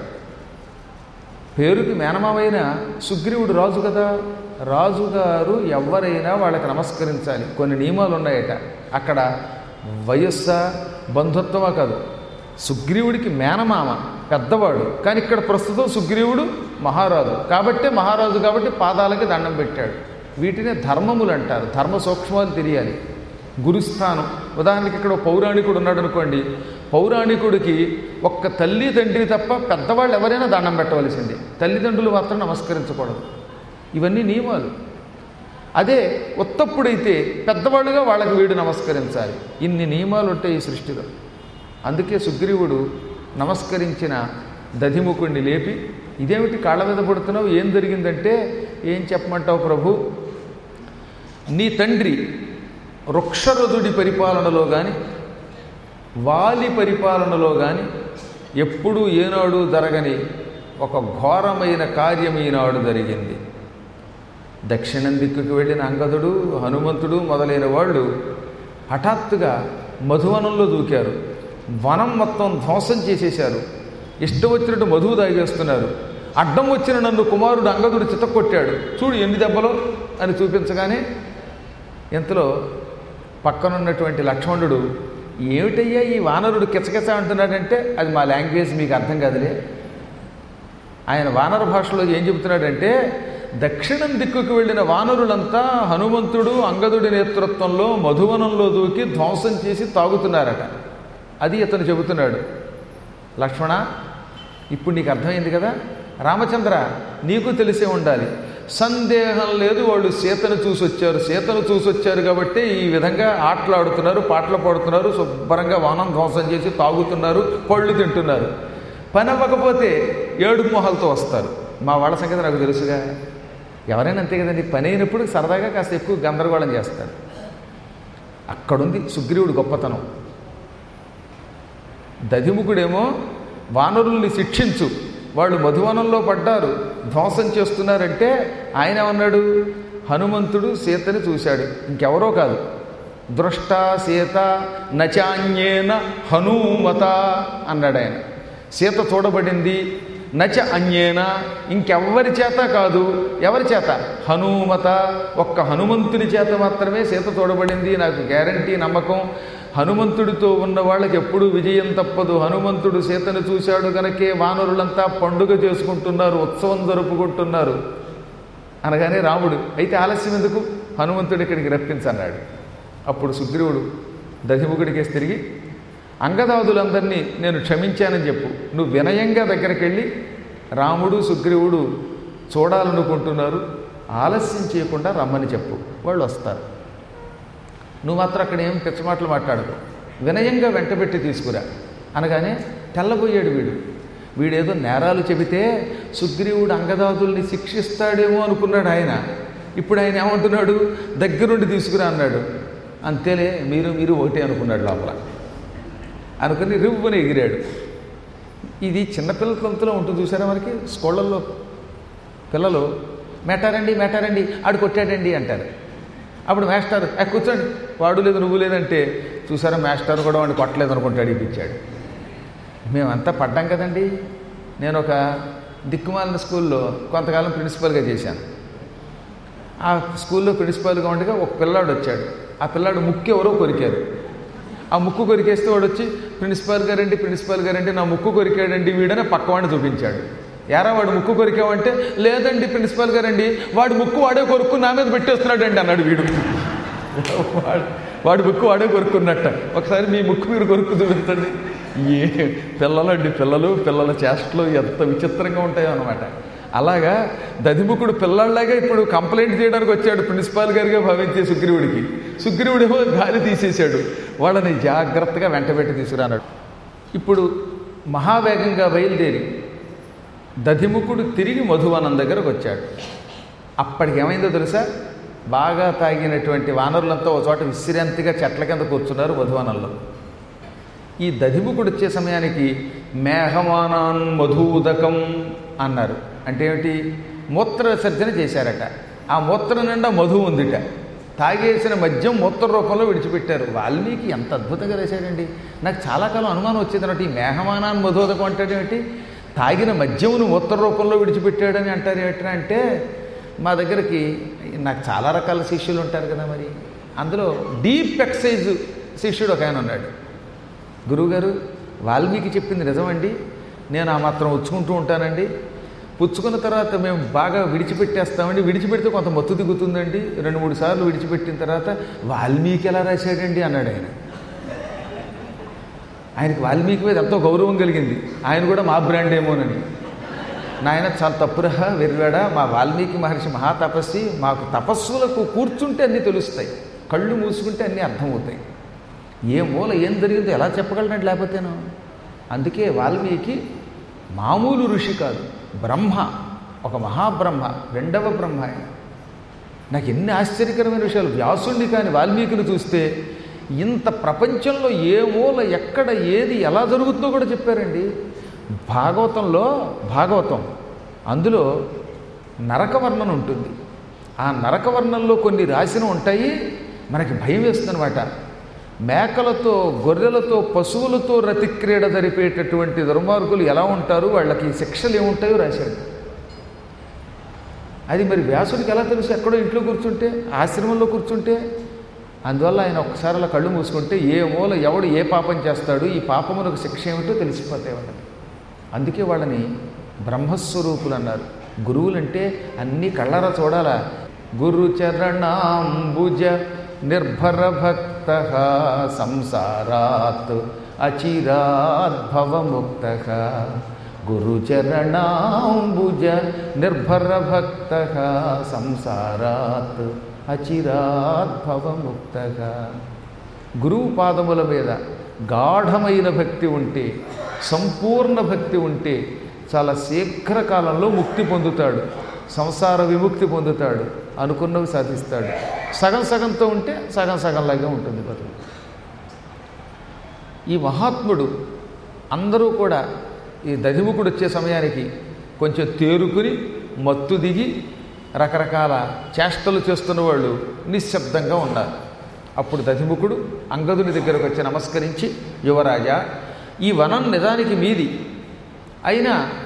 పేరుకి మేనమామైన సుగ్రీవుడు రాజు కదా రాజుగారు ఎవరైనా వాళ్ళకి నమస్కరించాలి కొన్ని నియమాలు ఉన్నాయట అక్కడ వయస్సా బంధుత్వమా కాదు సుగ్రీవుడికి మేనమామ పెద్దవాడు కానీ ఇక్కడ ప్రస్తుతం సుగ్రీవుడు మహారాజు కాబట్టే మహారాజు కాబట్టి పాదాలకి దండం పెట్టాడు వీటినే ధర్మములు అంటారు ధర్మ సూక్ష్మాలు తెలియాలి గురుస్థానం ఉదాహరణకి ఇక్కడ ఒక పౌరాణికుడు ఉన్నాడు అనుకోండి పౌరాణికుడికి ఒక్క తల్లి తండ్రి తప్ప పెద్దవాళ్ళు ఎవరైనా దండం పెట్టవలసిందే తల్లిదండ్రులు మాత్రం నమస్కరించకూడదు ఇవన్నీ నియమాలు అదే ఉత్తప్పుడైతే పెద్దవాళ్ళుగా వాళ్ళకి వీడు నమస్కరించాలి ఇన్ని నియమాలు ఉంటాయి ఈ సృష్టిలో అందుకే సుగ్రీవుడు నమస్కరించిన దధిముఖుణ్ణి లేపి ఇదేమిటి కాళ్ళ మీద పడుతున్నావు ఏం జరిగిందంటే ఏం చెప్పమంటావు ప్రభు నీ తండ్రి వృక్షరథుడి పరిపాలనలో కానీ వాలి పరిపాలనలో కానీ ఎప్పుడూ ఏనాడు జరగని ఒక ఘోరమైన కార్యం ఈనాడు జరిగింది దక్షిణం దిక్కుకి వెళ్ళిన అంగదుడు హనుమంతుడు మొదలైన వాళ్ళు హఠాత్తుగా మధువనంలో దూకారు వనం మొత్తం ధ్వంసం చేసేశారు ఇష్టం వచ్చినట్టు మధువు తాగేస్తున్నారు అడ్డం వచ్చిన నన్ను కుమారుడు అంగదుడు చితక్కొట్టాడు చూడు ఎన్ని దెబ్బలు అని చూపించగానే ఇంతలో పక్కనున్నటువంటి లక్ష్మణుడు ఏమిటయ్యా ఈ వానరుడు కిచకిచ అంటున్నాడంటే అది మా లాంగ్వేజ్ మీకు అర్థం కాదులే ఆయన వానర భాషలో ఏం చెబుతున్నాడంటే దక్షిణం దిక్కుకు వెళ్ళిన వానరులంతా హనుమంతుడు అంగదుడి నేతృత్వంలో మధువనంలో దూకి ధ్వంసం చేసి తాగుతున్నారట అది ఇతను చెబుతున్నాడు లక్ష్మణ ఇప్పుడు నీకు అర్థమైంది కదా రామచంద్ర నీకు తెలిసే ఉండాలి సందేహం లేదు వాళ్ళు సీతను చూసి వచ్చారు సీతను చూసి వచ్చారు కాబట్టి ఈ విధంగా ఆటలాడుతున్నారు పాటలు పాడుతున్నారు శుభ్రంగా వానం ధ్వంసం చేసి తాగుతున్నారు పళ్ళు తింటున్నారు పని అవ్వకపోతే ఏడు మొహాలతో వస్తారు మా వాళ్ళ సంగతి నాకు తెలుసుగా ఎవరైనా అంతే కదండి పని అయినప్పుడు సరదాగా కాస్త ఎక్కువ గందరగోళం చేస్తాడు అక్కడుంది సుగ్రీవుడు గొప్పతనం దధిముఖుడేమో వానరుల్ని శిక్షించు వాళ్ళు మధువనంలో పడ్డారు ధ్వంసం చేస్తున్నారంటే ఆయన ఏమన్నాడు హనుమంతుడు సీతని చూశాడు ఇంకెవరో కాదు దృష్ట సీత నచాన్యేన హనుమత అన్నాడు ఆయన సీత చూడబడింది నచ అన్యేన ఇంకెవ్వరి చేత కాదు ఎవరి చేత హనుమత ఒక్క హనుమంతుని చేత మాత్రమే సీత తోడబడింది నాకు గ్యారంటీ నమ్మకం హనుమంతుడితో ఉన్న వాళ్ళకి ఎప్పుడూ విజయం తప్పదు హనుమంతుడు సీతను చూశాడు గనకే వానరులంతా పండుగ చేసుకుంటున్నారు ఉత్సవం జరుపుకుంటున్నారు అనగానే రాముడు అయితే ఆలస్యం ఎందుకు హనుమంతుడు ఇక్కడికి రప్పించన్నాడు అప్పుడు సుగ్రీవుడు దధిముఖుడికేసి తిరిగి అంగదాదులందరినీ నేను క్షమించానని చెప్పు నువ్వు వినయంగా దగ్గరికి వెళ్ళి రాముడు సుగ్రీవుడు చూడాలనుకుంటున్నారు ఆలస్యం చేయకుండా రమ్మని చెప్పు వాళ్ళు వస్తారు నువ్వు మాత్రం అక్కడ ఏం పిచ్చమాటలు మాట్లాడకు వినయంగా వెంటబెట్టి తీసుకురా అనగానే తెల్లబోయాడు వీడు వీడేదో నేరాలు చెబితే సుగ్రీవుడు అంగదాదుల్ని శిక్షిస్తాడేమో అనుకున్నాడు ఆయన ఇప్పుడు ఆయన ఏమంటున్నాడు దగ్గరుండి తీసుకురా అన్నాడు అంతేలే మీరు మీరు ఒకటే అనుకున్నాడు లోపల అనుకుని రివ్వుని ఎగిరాడు ఇది చిన్నపిల్లల తంతులో ఉంటుంది చూసారా మనకి స్కూళ్ళల్లో పిల్లలు మెటారండి మెటారండి ఆడు కొట్టాడండి అంటారు అప్పుడు మాస్టర్ "ఏ, కూర్చోండి వాడు లేదు నువ్వు లేదంటే చూసారా మాస్టర్ కూడా వాడిని కొట్టలేదు అనుకుంటాడు ఇప్పించాడు మేమంతా పడ్డాం కదండి నేను ఒక దిక్కుమాలిన స్కూల్లో కొంతకాలం ప్రిన్సిపల్గా చేశాను ఆ స్కూల్లో ప్రిన్సిపాల్గా ఉండగా ఒక పిల్లాడు వచ్చాడు ఆ పిల్లాడు ముక్కు ఎవరో కొరికారు ఆ ముక్కు కొరికేస్తే వాడు వచ్చి ప్రిన్సిపాల్ గారండి ప్రిన్సిపాల్ గారండి నా ముక్కు కొరికాడండి వీడని పక్కవాడిని చూపించాడు యారా వాడు ముక్కు కొరికావంటే లేదండి ప్రిన్సిపాల్ గారండి వాడు ముక్కు వాడే కొరుక్కు నా మీద పెట్టేస్తున్నాడండి అన్నాడు వీడు వాడు వాడి ముక్కు వాడే కొరుక్కున్నట్ట ఒకసారి మీ ముక్కు మీరు కొరుక్కు చూపించండి ఏ పిల్లలండి పిల్లలు పిల్లల చేష్టలు ఎంత విచిత్రంగా ఉంటాయో అనమాట అలాగా దధిముఖుడు పిల్లల్లాగా ఇప్పుడు కంప్లైంట్ చేయడానికి వచ్చాడు ప్రిన్సిపాల్ గారిగా భావించే సుగ్రీవుడికి సుగ్రీవుడేమో గాలి తీసేశాడు వాళ్ళని జాగ్రత్తగా వెంటబెట్టి తీసుకురానాడు ఇప్పుడు మహావేగంగా బయలుదేరి దధిముఖుడు తిరిగి మధువనం దగ్గరకు వచ్చాడు అప్పటికి ఏమైందో తెలుసా బాగా తాగినటువంటి వానరులంతా ఒక చోట విశ్రాంతిగా చెట్ల కింద కూర్చున్నారు మధువనంలో ఈ దధిముఖుడు వచ్చే సమయానికి మేఘమానాన్ మధుదకం అన్నారు అంటే ఏమిటి మూత్ర విసర్జన చేశారట ఆ మూత్ర నిండా మధు ఉందిట తాగేసిన మద్యం మూత్ర రూపంలో విడిచిపెట్టారు వాల్మీకి ఎంత అద్భుతంగా రాశాడండి నాకు చాలా కాలం అనుమానం వచ్చేది అన్నట్టు ఈ మేఘమానాన్ మధుదకం అంటే ఏమిటి తాగిన మద్యమును మూత్ర రూపంలో విడిచిపెట్టాడని అంటారు ఏమిట్రా అంటే మా దగ్గరికి నాకు చాలా రకాల శిష్యులు ఉంటారు కదా మరి అందులో డీప్ ఎక్సైజ్ శిష్యుడు ఒక ఆయన ఉన్నాడు గురువుగారు వాల్మీకి చెప్పింది నిజమండి నేను ఆ మాత్రం ఉచ్చుకుంటూ ఉంటానండి పుచ్చుకున్న తర్వాత మేము బాగా విడిచిపెట్టేస్తామండి విడిచిపెడితే కొంత మత్తు దిగుతుందండి రెండు మూడు సార్లు విడిచిపెట్టిన తర్వాత వాల్మీకి ఎలా రాశాడండి అన్నాడు ఆయన ఆయనకి వాల్మీకి మీద ఎంతో గౌరవం కలిగింది ఆయన కూడా మా బ్రాండ్ ఏమోనని నాయన చాలా తప్పురా వెర్రాడా మా వాల్మీకి మహర్షి మహాతపస్సి మాకు తపస్సులకు కూర్చుంటే అన్నీ తెలుస్తాయి కళ్ళు మూసుకుంటే అన్నీ అర్థమవుతాయి ఏ మూల ఏం జరిగిందో ఎలా చెప్పగలనండి లేకపోతేను అందుకే వాల్మీకి మామూలు ఋషి కాదు బ్రహ్మ ఒక మహాబ్రహ్మ రెండవ బ్రహ్మ ఆయన నాకు ఎన్ని ఆశ్చర్యకరమైన విషయాలు వ్యాసుణ్ణి కానీ వాల్మీకిని చూస్తే ఇంత ప్రపంచంలో ఏ మూల ఎక్కడ ఏది ఎలా జరుగుతుందో కూడా చెప్పారండి భాగవతంలో భాగవతం అందులో నరకవర్ణన ఉంటుంది ఆ నరకవర్ణంలో కొన్ని రాసిన ఉంటాయి మనకి భయం వేస్తుందన్నమాట మేకలతో గొర్రెలతో పశువులతో రతిక్రీడ జరిపేటటువంటి దుర్మార్గులు ఎలా ఉంటారు వాళ్ళకి శిక్షలు ఏముంటాయో రాశాడు అది మరి వ్యాసుడికి ఎలా తెలుసు ఎక్కడో ఇంట్లో కూర్చుంటే ఆశ్రమంలో కూర్చుంటే అందువల్ల ఆయన ఒక్కసారి అలా కళ్ళు మూసుకుంటే ఏ మూల ఎవడు ఏ పాపం చేస్తాడు ఈ పాపములకు శిక్ష ఏమిటో తెలిసిపోతాయి వాళ్ళకి అందుకే వాళ్ళని బ్రహ్మస్వరూపులు అన్నారు గురువులంటే అన్నీ కళ్ళారా చూడాలా గురు చరణాంబుజ నిర్భర భక్త సంసారాత్ అచిరాద్భవముక్త గురుచరణాంబుజ నిర్భర భక్త సంసారాత్ అచిరాద్భవముక్తగా గురువు పాదముల మీద గాఢమైన భక్తి ఉంటే సంపూర్ణ భక్తి ఉంటే చాలా శీఘ్రకాలంలో ముక్తి పొందుతాడు సంసార విముక్తి పొందుతాడు అనుకున్నవి సాధిస్తాడు సగం సగంతో ఉంటే సగం సగంలాగా ఉంటుంది బతుకు ఈ మహాత్ముడు అందరూ కూడా ఈ దధిముఖుడు వచ్చే సమయానికి కొంచెం తేరుకుని మత్తు దిగి రకరకాల చేష్టలు చేస్తున్న వాళ్ళు నిశ్శబ్దంగా ఉన్నారు అప్పుడు దధిముఖుడు అంగదుని దగ్గరకు వచ్చి నమస్కరించి యువరాజా ఈ వనం నిజానికి మీది అయినా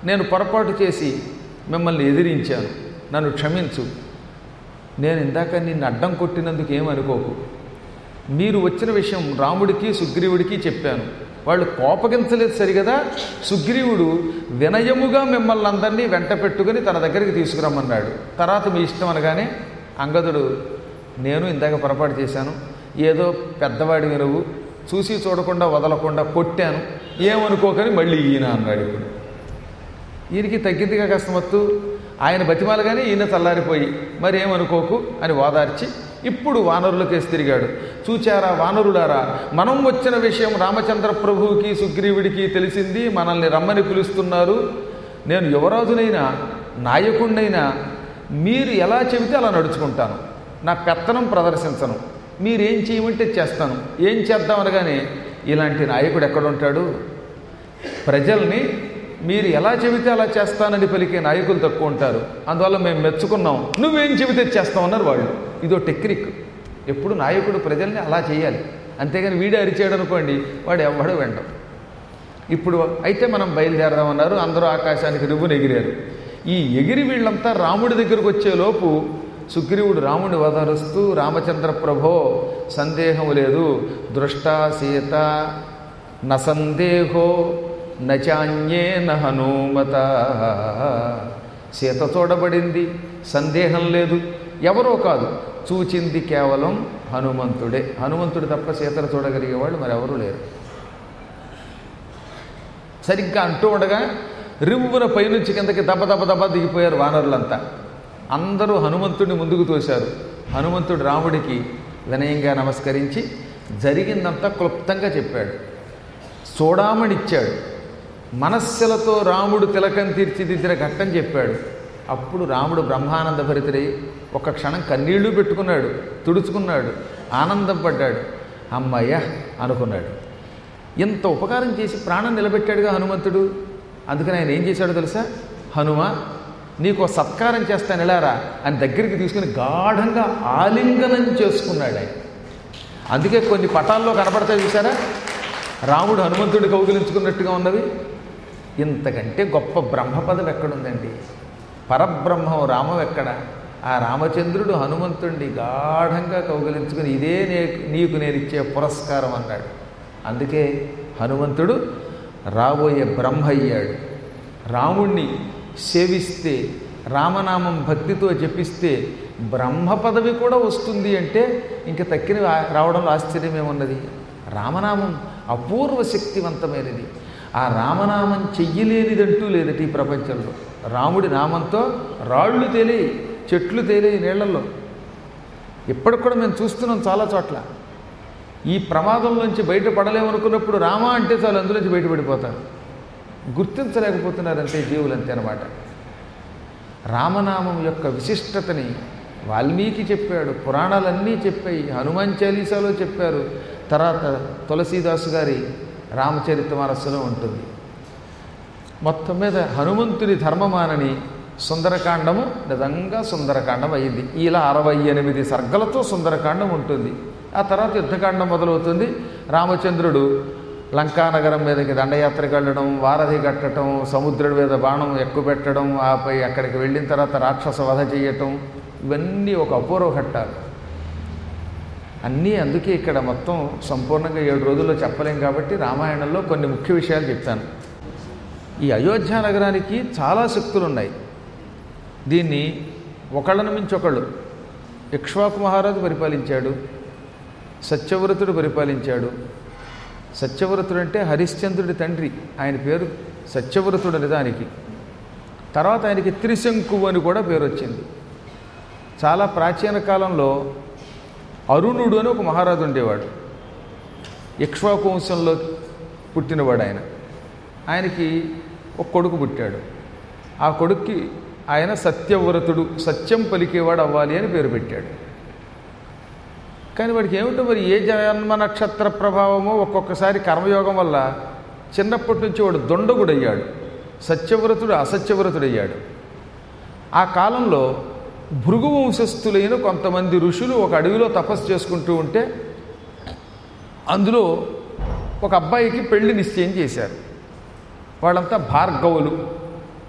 నేను పొరపాటు చేసి మిమ్మల్ని ఎదిరించాను నన్ను క్షమించు నేను ఇందాక నిన్ను అడ్డం కొట్టినందుకు ఏమనుకోకు మీరు వచ్చిన విషయం రాముడికి సుగ్రీవుడికి చెప్పాను వాళ్ళు కోపగించలేదు సరిగదా సుగ్రీవుడు వినయముగా మిమ్మల్ని అందరినీ వెంట పెట్టుకుని తన దగ్గరికి తీసుకురమ్మన్నాడు తర్వాత మీ ఇష్టం అనగానే అంగదుడు నేను ఇందాక పొరపాటు చేశాను ఏదో పెద్దవాడి వినువు చూసి చూడకుండా వదలకుండా కొట్టాను ఏమనుకోకని మళ్ళీ ఈయన అన్నాడు ఇప్పుడు ఈయనకి తగ్గిందిగా కష్టమత్తు ఆయన బతిమాలగానే ఈయన చల్లారిపోయి మరి ఏమనుకోకు అని ఓదార్చి ఇప్పుడు వానరులకేసి తిరిగాడు చూచారా వానరులారా మనం వచ్చిన విషయం రామచంద్ర ప్రభువుకి సుగ్రీవుడికి తెలిసింది మనల్ని రమ్మని పిలుస్తున్నారు నేను యువరాజునైనా నాయకుడినైనా మీరు ఎలా చెబితే అలా నడుచుకుంటాను నా పెత్తనం ప్రదర్శించను మీరేం చేయమంటే చేస్తాను ఏం చేద్దాం అనగానే ఇలాంటి నాయకుడు ఎక్కడుంటాడు ప్రజల్ని మీరు ఎలా చెబితే అలా చేస్తానని పలికే నాయకులు తక్కువ ఉంటారు అందువల్ల మేము మెచ్చుకున్నాం నువ్వేం చెబితే చేస్తామన్నారు వాళ్ళు ఇదో టెక్నిక్ ఎప్పుడు నాయకుడు ప్రజల్ని అలా చేయాలి అంతేగాని వీడే అరిచాడు అనుకోండి వాడు ఎవడో వెంటం ఇప్పుడు అయితే మనం బయలుదేరదామన్నారు అందరూ ఆకాశానికి రువ్వును ఎగిరారు ఈ ఎగిరి వీళ్ళంతా రాముడి దగ్గరకు వచ్చేలోపు సుగ్రీవుడు రాముడిని వదరుస్తూ రామచంద్ర ప్రభో సందేహం లేదు దృష్ట సీత న సందేహో నచాన్యేన హనుమత సీత చూడబడింది సందేహం లేదు ఎవరో కాదు చూచింది కేవలం హనుమంతుడే హనుమంతుడు తప్ప సీతను చూడగలిగేవాళ్ళు మరెవరూ లేరు సరిగ్గా అంటూ ఉండగా రివ్వున పైనుంచి కిందకి దెబ్బ దెబ్బ దెబ్బ దిగిపోయారు వానరులంతా అందరూ హనుమంతుడిని ముందుకు తోశారు హనుమంతుడు రాముడికి వినయంగా నమస్కరించి జరిగిందంతా క్లుప్తంగా చెప్పాడు చూడామణిచ్చాడు మనస్సులతో రాముడు తిలకం తీర్చిదిద్దిన ఘట్టం చెప్పాడు అప్పుడు రాముడు బ్రహ్మానంద భరితుడై ఒక క్షణం కన్నీళ్లు పెట్టుకున్నాడు తుడుచుకున్నాడు ఆనందం పడ్డాడు అమ్మయ్య అనుకున్నాడు ఇంత ఉపకారం చేసి ప్రాణం నిలబెట్టాడుగా హనుమంతుడు అందుకని ఆయన ఏం చేశాడో తెలుసా హనుమ నీకు సత్కారం చేస్తాను ఎలారా అని దగ్గరికి తీసుకుని గాఢంగా ఆలింగనం చేసుకున్నాడు ఆయన అందుకే కొన్ని పటాల్లో కనపడతాయి చూసారా రాముడు హనుమంతుడి కౌగిలించుకున్నట్టుగా ఉన్నవి ఇంతకంటే గొప్ప బ్రహ్మపదం ఎక్కడుందండి పరబ్రహ్మం రామం ఎక్కడ ఆ రామచంద్రుడు హనుమంతుడిని గాఢంగా కౌగిలించుకుని ఇదే నే నీకు నేను ఇచ్చే పురస్కారం అన్నాడు అందుకే హనుమంతుడు రాబోయే బ్రహ్మ అయ్యాడు రాముణ్ణి సేవిస్తే రామనామం భక్తితో జపిస్తే బ్రహ్మ పదవి కూడా వస్తుంది అంటే ఇంక తక్కిన రావడంలో ఆశ్చర్యమేమున్నది రామనామం అపూర్వ శక్తివంతమైనది ఆ రామనామం చెయ్యలేనిదంటూ లేదట ఈ ప్రపంచంలో రాముడి నామంతో రాళ్ళు తేలేయి చెట్లు తేలేయి నీళ్లలో ఇప్పటికి కూడా మేము చూస్తున్నాం చాలా చోట్ల ఈ ప్రమాదంలోంచి బయటపడలేమనుకున్నప్పుడు రామ అంటే చాలు అందులోంచి బయటపడిపోతారు గుర్తించలేకపోతున్నారంతే జీవులు అంతే అనమాట రామనామం యొక్క విశిష్టతని వాల్మీకి చెప్పాడు పురాణాలన్నీ చెప్పాయి హనుమాన్ చాలీసాలో చెప్పారు తర్వాత తులసీదాసు గారి రామచరిత మనస్సులో ఉంటుంది మొత్తం మీద హనుమంతుని ధర్మమానని సుందరకాండము నిజంగా సుందరకాండం అయ్యింది ఇలా అరవై ఎనిమిది సర్గలతో సుందరకాండం ఉంటుంది ఆ తర్వాత యుద్ధకాండం మొదలవుతుంది రామచంద్రుడు లంకానగరం మీదకి దండయాత్రకు వెళ్ళడం వారధి కట్టడం సముద్రుడి మీద బాణం ఎక్కుపెట్టడం ఆపై అక్కడికి వెళ్ళిన తర్వాత రాక్షస వధ చేయటం ఇవన్నీ ఒక అపూర్వ ఘట్టాలు అన్నీ అందుకే ఇక్కడ మొత్తం సంపూర్ణంగా ఏడు రోజుల్లో చెప్పలేం కాబట్టి రామాయణంలో కొన్ని ముఖ్య విషయాలు చెప్తాను ఈ అయోధ్య నగరానికి చాలా శక్తులు ఉన్నాయి దీన్ని ఒకళ్ళను మించి ఒకళ్ళు ఇక్ష్వాకు మహారాజు పరిపాలించాడు సత్యవ్రతుడు పరిపాలించాడు సత్యవ్రతుడు అంటే హరిశ్చంద్రుడి తండ్రి ఆయన పేరు సత్యవ్రతుడు నిజానికి తర్వాత ఆయనకి త్రిశంకువు అని కూడా పేరు వచ్చింది చాలా ప్రాచీన కాలంలో అరుణుడు అని ఒక మహారాజు ఉండేవాడు ఇక్ష్వాకు వంశంలో పుట్టినవాడు ఆయన ఆయనకి ఒక కొడుకు పుట్టాడు ఆ కొడుక్కి ఆయన సత్యవ్రతుడు సత్యం పలికేవాడు అవ్వాలి అని పేరు పెట్టాడు కానీ వాడికి ఏమిటో మరి ఏ జన్మ నక్షత్ర ప్రభావమో ఒక్కొక్కసారి కర్మయోగం వల్ల చిన్నప్పటి నుంచి వాడు దొండగుడయ్యాడు సత్యవ్రతుడు అసత్యవ్రతుడయ్యాడు ఆ కాలంలో భృగు వంశస్థులైన కొంతమంది ఋషులు ఒక అడవిలో తపస్సు చేసుకుంటూ ఉంటే అందులో ఒక అబ్బాయికి పెళ్లి నిశ్చయం చేశారు వాళ్ళంతా భార్గవులు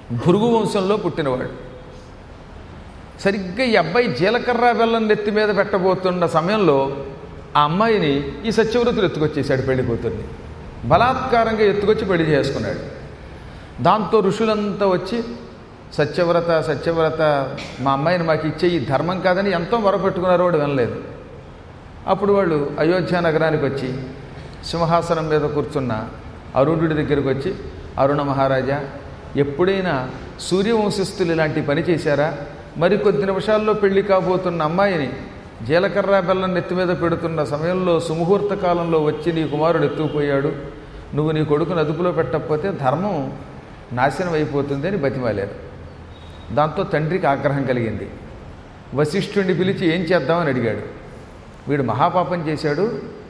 భృగు వంశంలో పుట్టినవాడు సరిగ్గా ఈ అబ్బాయి జీలకర్ర బెల్లం నెత్తి మీద పెట్టబోతున్న సమయంలో ఆ అమ్మాయిని ఈ సత్యవ్రతులు ఎత్తుకొచ్చేసాడు పెళ్లి కూతుర్ని బలాత్కారంగా ఎత్తుకొచ్చి పెళ్లి చేసుకున్నాడు దాంతో ఋషులంతా వచ్చి సత్యవ్రత సత్యవ్రత మా అమ్మాయిని మాకు ఇచ్చే ఈ ధర్మం కాదని ఎంతో మొరపెట్టుకున్నారో వాడు వినలేదు అప్పుడు వాళ్ళు అయోధ్య నగరానికి వచ్చి సింహాసనం మీద కూర్చున్న అరుణుడి దగ్గరికి వచ్చి అరుణ మహారాజా ఎప్పుడైనా సూర్యవంశస్థులు ఇలాంటి పని చేశారా మరి కొద్ది నిమిషాల్లో పెళ్లి కాబోతున్న అమ్మాయిని జీలకర్ర బెల్లం నెత్తి మీద పెడుతున్న సమయంలో సుముహూర్త కాలంలో వచ్చి నీ కుమారుడు ఎత్తుకుపోయాడు నువ్వు నీ కొడుకును అదుపులో పెట్టకపోతే ధర్మం నాశనం అయిపోతుంది అని బతిమాలారు దాంతో తండ్రికి ఆగ్రహం కలిగింది వశిష్ఠుడిని పిలిచి ఏం చేద్దామని అడిగాడు వీడు మహాపాపం చేశాడు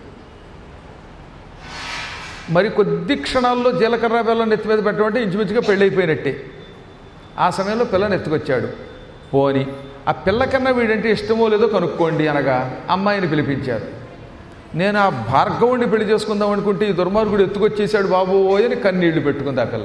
మరి కొద్ది క్షణాల్లో జీలకర్ర బెల్లం నెత్తి మీద పెట్టమంటే ఇంచుమించుగా పెళ్ళైపోయినట్టే ఆ సమయంలో పిల్లని ఎత్తుకొచ్చాడు పోని ఆ పిల్లకన్నా వీడంటే ఇష్టమో లేదో కనుక్కోండి అనగా అమ్మాయిని పిలిపించారు నేను ఆ భార్గవుడిని పెళ్లి చేసుకుందాం అనుకుంటే ఈ దుర్మార్గుడు ఎత్తుకొచ్చేసాడు బాబు అని కన్నీళ్లు పెట్టుకుంది ఆ పిల్ల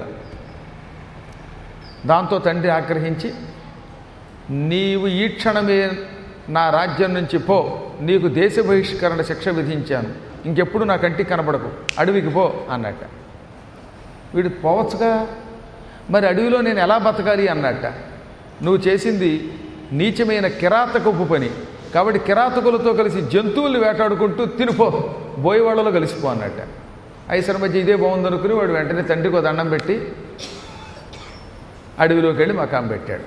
దాంతో తండ్రి ఆగ్రహించి నీవు ఈ క్షణమే నా రాజ్యం నుంచి పో నీకు దేశ బహిష్కరణ శిక్ష విధించాను ఇంకెప్పుడు నా కంటికి కనపడకు అడవికి పో అన్నట్ట వీడు పోవచ్చుగా మరి అడవిలో నేను ఎలా బతకాలి అన్నట్ట నువ్వు చేసింది నీచమైన కిరాతకపు పని కాబట్టి కిరాతకులతో కలిసి జంతువుల్ని వేటాడుకుంటూ తినిపో బోయవాళ్ళలో కలిసిపో అన్నట్ట ఐసర మధ్య ఇదే బాగుందనుకుని వాడు వెంటనే తండ్రికి ఒక దండం పెట్టి అడవిలోకి వెళ్ళి మకాం పెట్టాడు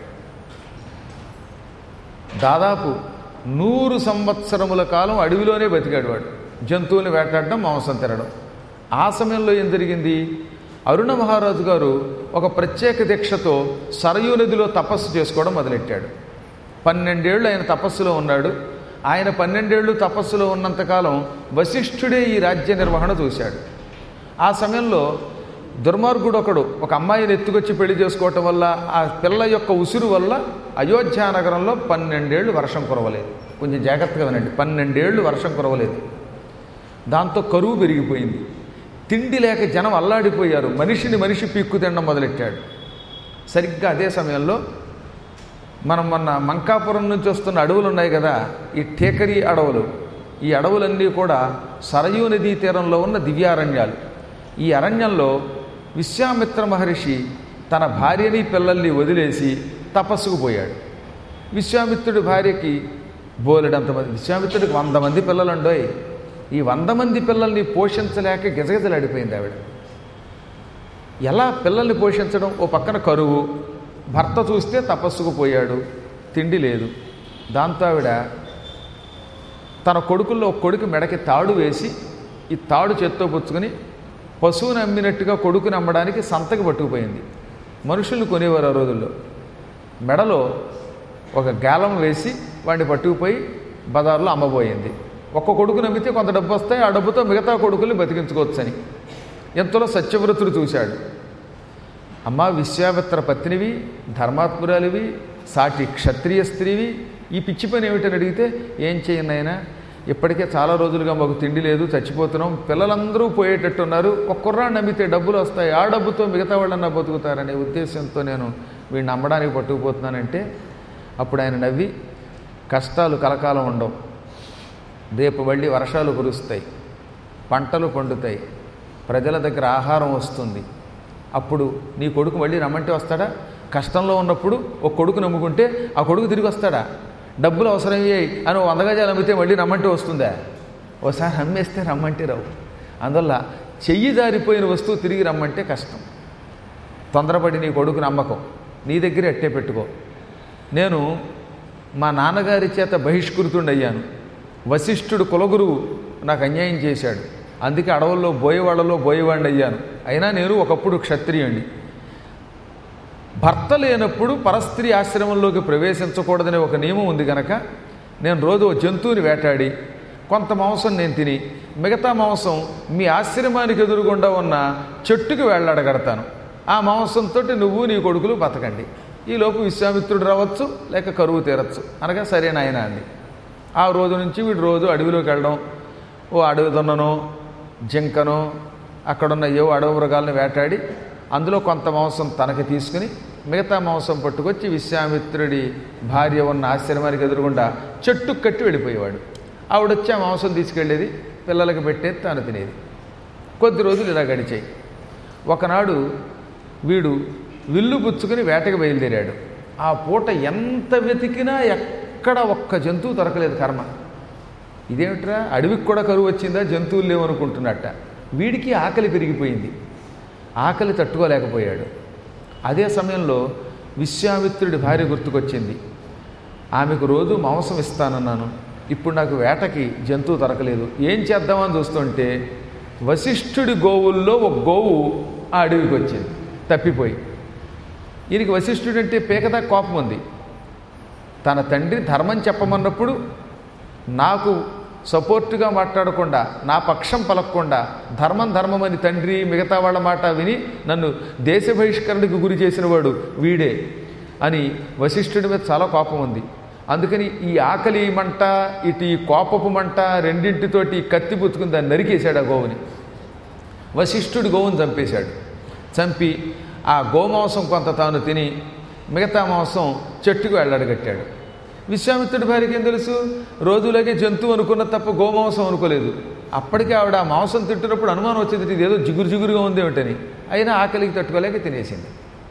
దాదాపు నూరు సంవత్సరముల కాలం అడవిలోనే బతికాడు వాడు జంతువుల్ని వేటాడడం మాంసం తినడం ఆ సమయంలో ఏం జరిగింది అరుణ మహారాజు గారు ఒక ప్రత్యేక దీక్షతో సరయూ నదిలో తపస్సు చేసుకోవడం మొదలెట్టాడు పన్నెండేళ్ళు ఆయన తపస్సులో ఉన్నాడు ఆయన పన్నెండేళ్ళు తపస్సులో ఉన్నంతకాలం వశిష్ఠుడే ఈ రాజ్య నిర్వహణ చూశాడు ఆ సమయంలో దుర్మార్గుడు ఒకడు ఒక అమ్మాయిని ఎత్తుకొచ్చి పెళ్లి చేసుకోవటం వల్ల ఆ పిల్ల యొక్క ఉసురు వల్ల అయోధ్య నగరంలో పన్నెండేళ్ళు వర్షం కురవలేదు కొంచెం జాగ్రత్తగా వినండి పన్నెండేళ్ళు వర్షం కురవలేదు దాంతో కరువు పెరిగిపోయింది తిండి లేక జనం అల్లాడిపోయారు మనిషిని మనిషి పీక్కు తినడం మొదలెట్టాడు సరిగ్గా అదే సమయంలో మనం మొన్న మంకాపురం నుంచి వస్తున్న అడవులు ఉన్నాయి కదా ఈ టేకరీ అడవులు ఈ అడవులన్నీ కూడా సరయూ నదీ తీరంలో ఉన్న దివ్యారణ్యాలు ఈ అరణ్యంలో విశ్వామిత్ర మహర్షి తన భార్యని పిల్లల్ని వదిలేసి తపస్సుకు పోయాడు విశ్వామిత్రుడి భార్యకి బోలెడంతమంది విశ్వామిత్రుడికి వంద మంది పిల్లలుండోయ్ ఈ వంద మంది పిల్లల్ని పోషించలేక గిజగిజలాడిపోయింది ఆవిడ ఎలా పిల్లల్ని పోషించడం ఓ పక్కన కరువు భర్త చూస్తే తపస్సుకు పోయాడు తిండి లేదు దాంతో ఆవిడ తన కొడుకుల్లో ఒక కొడుకు మెడకి తాడు వేసి ఈ తాడు చేత్తో పుచ్చుకొని పశువుని అమ్మినట్టుగా కొడుకుని అమ్మడానికి సంతకి పట్టుకుపోయింది మనుషులు కొనేవారు ఆ రోజుల్లో మెడలో ఒక గాలం వేసి వాడిని పట్టుకుపోయి బజార్లో అమ్మబోయింది ఒక్క కొడుకు నమ్మితే కొంత డబ్బు వస్తాయి ఆ డబ్బుతో మిగతా కొడుకుల్ని బతికించుకోవచ్చని ఎంతలో సత్యవ్రతుడు చూశాడు అమ్మా విశ్వామిత్ర పత్నివి ధర్మాత్మురాలివి సాటి క్షత్రియ స్త్రీవి ఈ పిచ్చి పని ఏమిటని అడిగితే ఏం చేయను నాయనా ఇప్పటికే చాలా రోజులుగా మాకు తిండి లేదు చచ్చిపోతున్నాం పిల్లలందరూ పోయేటట్టున్నారు ఒక కుర్రాన్ని నమ్మితే డబ్బులు వస్తాయి ఆ డబ్బుతో మిగతా వాళ్ళన్నా బతుకుతారనే ఉద్దేశంతో నేను వీడిని నమ్మడానికి పట్టుకుపోతున్నానంటే అప్పుడు ఆయన నవ్వి కష్టాలు కలకాలం ఉండవు రేపు మళ్ళీ వర్షాలు కురుస్తాయి పంటలు పండుతాయి ప్రజల దగ్గర ఆహారం వస్తుంది అప్పుడు నీ కొడుకు మళ్ళీ రమ్మంటే వస్తాడా కష్టంలో ఉన్నప్పుడు ఒక కొడుకు నమ్ముకుంటే ఆ కొడుకు తిరిగి వస్తాడా డబ్బులు అవసరమయ్యాయి అని ఓ వంద గజాలు అమ్మితే మళ్ళీ రమ్మంటే వస్తుందా ఓసారి అమ్మేస్తే రమ్మంటే రావు అందువల్ల చెయ్యి జారిపోయిన వస్తువు తిరిగి రమ్మంటే కష్టం తొందరపడి నీ కొడుకు నమ్మకం నీ దగ్గరే అట్టే పెట్టుకో నేను మా నాన్నగారి చేత బహిష్కృతుడయ్యాను వశిష్ఠుడు కులగురువు నాకు అన్యాయం చేశాడు అందుకే అడవుల్లో బోయేవాళ్ళలో బోయేవాడిని అయ్యాను అయినా నేను ఒకప్పుడు క్షత్రియుణ్ణి భర్త లేనప్పుడు పరస్త్రీ ఆశ్రమంలోకి ప్రవేశించకూడదనే ఒక నియమం ఉంది కనుక నేను రోజు ఓ జంతువుని వేటాడి కొంత మాంసం నేను తిని మిగతా మాంసం మీ ఆశ్రమానికి ఎదురుగుండా ఉన్న చెట్టుకి వేళ్లాడగడతాను ఆ మాంసంతో నువ్వు నీ కొడుకులు బతకండి ఈలోపు విశ్వామిత్రుడు రావచ్చు లేక కరువు తీరచ్చు అనగా సరే నాయన అండి ఆ రోజు నుంచి వీడు రోజు అడవిలోకి వెళ్ళడం ఓ అడవి దొన్ననో జింకనో అక్కడున్న ఏవో అడవి మృగాలను వేటాడి అందులో కొంత మాంసం తనకి తీసుకుని మిగతా మాంసం పట్టుకొచ్చి విశ్వామిత్రుడి భార్య ఉన్న ఆశ్రమానికి ఎదురుగుండా చెట్టు కట్టి వెళ్ళిపోయేవాడు ఆవిడొచ్చి ఆ మాంసం తీసుకెళ్ళేది పిల్లలకి పెట్టేది తాను తినేది కొద్ది రోజులు ఇలా గడిచాయి ఒకనాడు వీడు విల్లు పుచ్చుకుని వేటకు బయలుదేరాడు ఆ పూట ఎంత వెతికినా ఎక్కడ ఒక్క జంతువు దొరకలేదు కర్మ ఇదేమిట్రా అడవికి కూడా కరువు వచ్చిందా జంతువులు లేవనుకుంటున్నట్ట వీడికి ఆకలి పెరిగిపోయింది ఆకలి తట్టుకోలేకపోయాడు అదే సమయంలో విశ్వామిత్రుడి భార్య గుర్తుకొచ్చింది ఆమెకు రోజు మాంసం ఇస్తానన్నాను ఇప్పుడు నాకు వేటకి జంతువు దొరకలేదు ఏం చేద్దామని చూస్తుంటే వశిష్ఠుడి గోవుల్లో ఒక గోవు ఆ అడవికి వచ్చింది తప్పిపోయి ఈయనకి వశిష్ఠుడు అంటే పేకదా కోపం ఉంది తన తండ్రి ధర్మం చెప్పమన్నప్పుడు నాకు సపోర్టుగా మాట్లాడకుండా నా పక్షం పలకకుండా ధర్మం ధర్మం అని తండ్రి మిగతా వాళ్ళ మాట విని నన్ను దేశ బహిష్కరణకు గురి చేసిన వాడు వీడే అని వశిష్ఠుడి మీద చాలా కోపం ఉంది అందుకని ఈ ఆకలి మంట ఇటు ఈ కోపపు మంట రెండింటితోటి కత్తి పుచ్చుకుని దాన్ని నరికేశాడు ఆ గోవుని వశిష్ఠుడు గోవుని చంపేశాడు చంపి ఆ గోమాంసం కొంత తాను తిని మిగతా మాంసం చెట్టుకు వెళ్ళడగట్టాడు విశ్వామిత్రుడి భార్యకి ఏం తెలుసు రోజులాగే జంతువు అనుకున్న తప్ప గోమాంసం అనుకోలేదు అప్పటికే ఆవిడ ఆ మాంసం తింటున్నప్పుడు అనుమానం వచ్చింది ఇది ఏదో జిగురు జిగురుగా ఉంది ఏమిటని అయినా ఆకలికి తట్టుకోలేక తినేసింది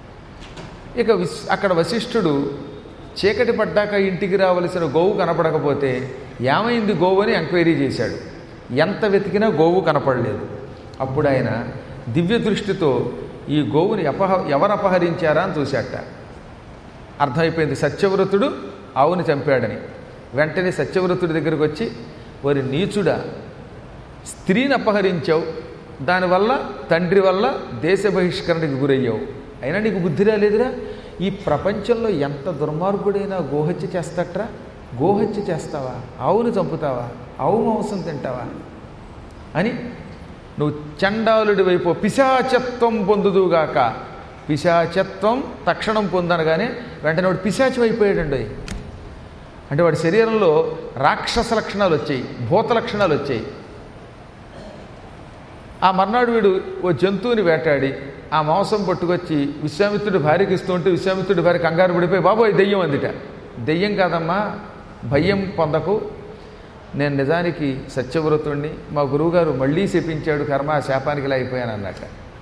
ఇక విస్ అక్కడ వశిష్ఠుడు చీకటి పడ్డాక ఇంటికి రావలసిన గోవు కనపడకపోతే ఏమైంది గోవు అని ఎంక్వైరీ చేశాడు ఎంత వెతికినా గోవు కనపడలేదు అప్పుడు ఆయన దివ్య దృష్టితో ఈ గోవుని అపహ ఎవరు అపహరించారా అని చూశాట అర్థమైపోయింది సత్యవ్రతుడు ఆవుని చంపాడని వెంటనే సత్యవ్రతుడి దగ్గరికి వచ్చి వారి నీచుడా స్త్రీని అపహరించావు దానివల్ల తండ్రి వల్ల దేశ బహిష్కరణకి గురయ్యావు అయినా నీకు బుద్ధి రాలేదురా ఈ ప్రపంచంలో ఎంత దుర్మార్గుడైనా గోహత్య చేస్తట్రా గోహత్య చేస్తావా ఆవును చంపుతావా ఆవు మాంసం తింటావా అని నువ్వు చండాలుడి వైపు పిశాచత్వం పొందుదుగాక పిశాచత్వం తక్షణం పొందనగానే వెంటనే వాడు పిశాచం అయిపోయాడండి అంటే వాడి శరీరంలో రాక్షస లక్షణాలు వచ్చాయి భూత లక్షణాలు వచ్చాయి ఆ మర్నాడు వీడు ఓ జంతువుని వేటాడి ఆ మాంసం పట్టుకొచ్చి విశ్వామిత్రుడి భార్యకి ఇస్తుంటే విశ్వామిత్రుడి భార్య కంగారు పడిపోయి బాబోయ్ దెయ్యం అందిట దెయ్యం కాదమ్మా భయం పొందకు నేను నిజానికి సత్యవ్రతుణ్ణి మా గురువుగారు మళ్ళీ శపించాడు కర్మ ఆ శాపానికి ఇలా అయిపోయాను అన్నట్ట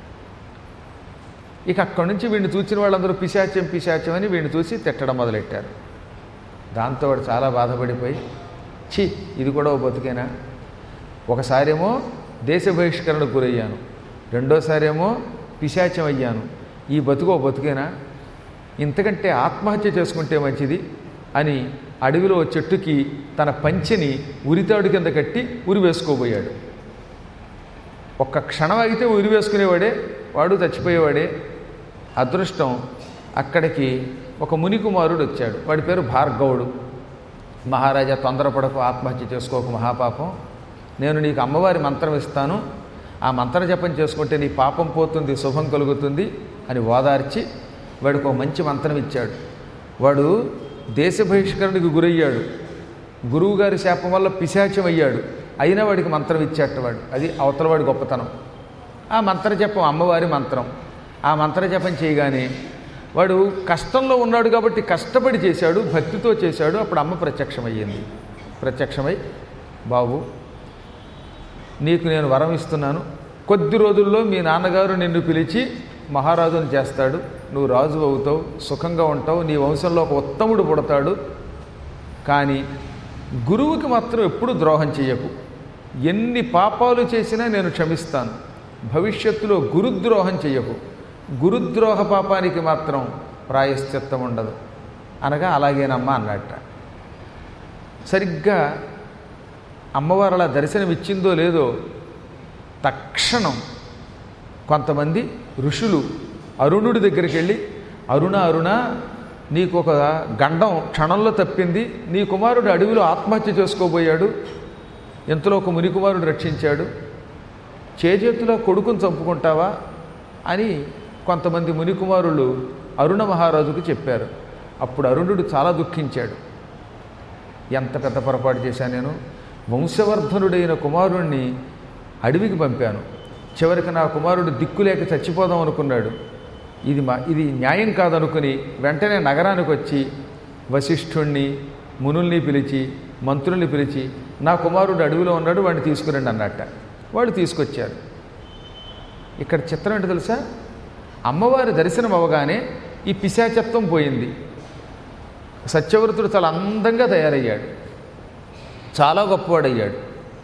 ఇక అక్కడి నుంచి వీడిని చూసిన వాళ్ళందరూ పిశాచ్యం పిశాచ్యం అని వీడిని చూసి తిట్టడం మొదలెట్టారు దాంతో వాడు చాలా బాధపడిపోయి ఛీ ఇది కూడా ఓ బతుకేనా ఒకసారేమో దేశ బహిష్కరణకు గురయ్యాను రెండోసారేమో పిశాచం అయ్యాను ఈ బతుకు ఓ బతుకేనా ఇంతకంటే ఆత్మహత్య చేసుకుంటే మంచిది అని అడవిలో ఓ చెట్టుకి తన పంచెని ఉరితాడు కింద కట్టి ఉరి వేసుకోబోయాడు ఒక్క క్షణం ఆగితే ఉరి వేసుకునేవాడే వాడు చచ్చిపోయేవాడే అదృష్టం అక్కడికి ఒక మునికుమారుడు వచ్చాడు వాడి పేరు భార్గవుడు మహారాజా తొందరపడకు ఆత్మహత్య చేసుకోకు మహాపాపం నేను నీకు అమ్మవారి మంత్రం ఇస్తాను ఆ మంత్ర జపం చేసుకుంటే నీ పాపం పోతుంది శుభం కలుగుతుంది అని ఓదార్చి వాడికి ఒక మంచి మంత్రం ఇచ్చాడు వాడు దేశ బహిష్కరణకు గురయ్యాడు గురువుగారి శాపం వల్ల పిశాచం అయ్యాడు అయినా వాడికి మంత్రం ఇచ్చేట వాడు అది అవతలవాడి గొప్పతనం ఆ మంత్ర జపం అమ్మవారి మంత్రం ఆ మంత్ర జపం చేయగానే వాడు కష్టంలో ఉన్నాడు కాబట్టి కష్టపడి చేశాడు భక్తితో చేశాడు అప్పుడు అమ్మ ప్రత్యక్షమయ్యింది ప్రత్యక్షమై బాబు నీకు నేను వరం ఇస్తున్నాను కొద్ది రోజుల్లో మీ నాన్నగారు నిన్ను పిలిచి మహారాజుని చేస్తాడు నువ్వు రాజు అవుతావు సుఖంగా ఉంటావు నీ వంశంలో ఒక ఉత్తముడు పుడతాడు కానీ గురువుకి మాత్రం ఎప్పుడు ద్రోహం చేయకు ఎన్ని పాపాలు చేసినా నేను క్షమిస్తాను భవిష్యత్తులో గురుద్రోహం చెయ్యకు గురుద్రోహ పాపానికి మాత్రం ప్రాయశ్చిత్తం ఉండదు అనగా అలాగేనమ్మా అన్నట్ట సరిగ్గా అమ్మవారు అలా దర్శనం ఇచ్చిందో లేదో తక్షణం కొంతమంది ఋషులు అరుణుడి దగ్గరికి వెళ్ళి అరుణ అరుణ నీకు ఒక గండం క్షణంలో తప్పింది నీ కుమారుడు అడవిలో ఆత్మహత్య చేసుకోబోయాడు ఎంతలో ఒక ముని కుమారుడు రక్షించాడు చేజేతులో కొడుకుని చంపుకుంటావా అని కొంతమంది ముని కుమారులు అరుణ మహారాజుకు చెప్పారు అప్పుడు అరుణుడు చాలా దుఃఖించాడు ఎంత పెద్ద పొరపాటు చేశాను నేను వంశవర్ధనుడైన కుమారుణ్ణి అడవికి పంపాను చివరికి నా కుమారుడు దిక్కులేక చచ్చిపోదాం అనుకున్నాడు ఇది మా ఇది న్యాయం కాదనుకుని వెంటనే నగరానికి వచ్చి వశిష్ఠుణ్ణి మునుల్ని పిలిచి మంత్రుల్ని పిలిచి నా కుమారుడు అడవిలో ఉన్నాడు వాడిని తీసుకురండి అన్నట్ట వాళ్ళు తీసుకొచ్చారు ఇక్కడ చిత్రం ఏంటో తెలుసా అమ్మవారి దర్శనం అవ్వగానే ఈ పిశాచత్వం పోయింది సత్యవ్రతుడు చాలా అందంగా తయారయ్యాడు చాలా గొప్పవాడయ్యాడు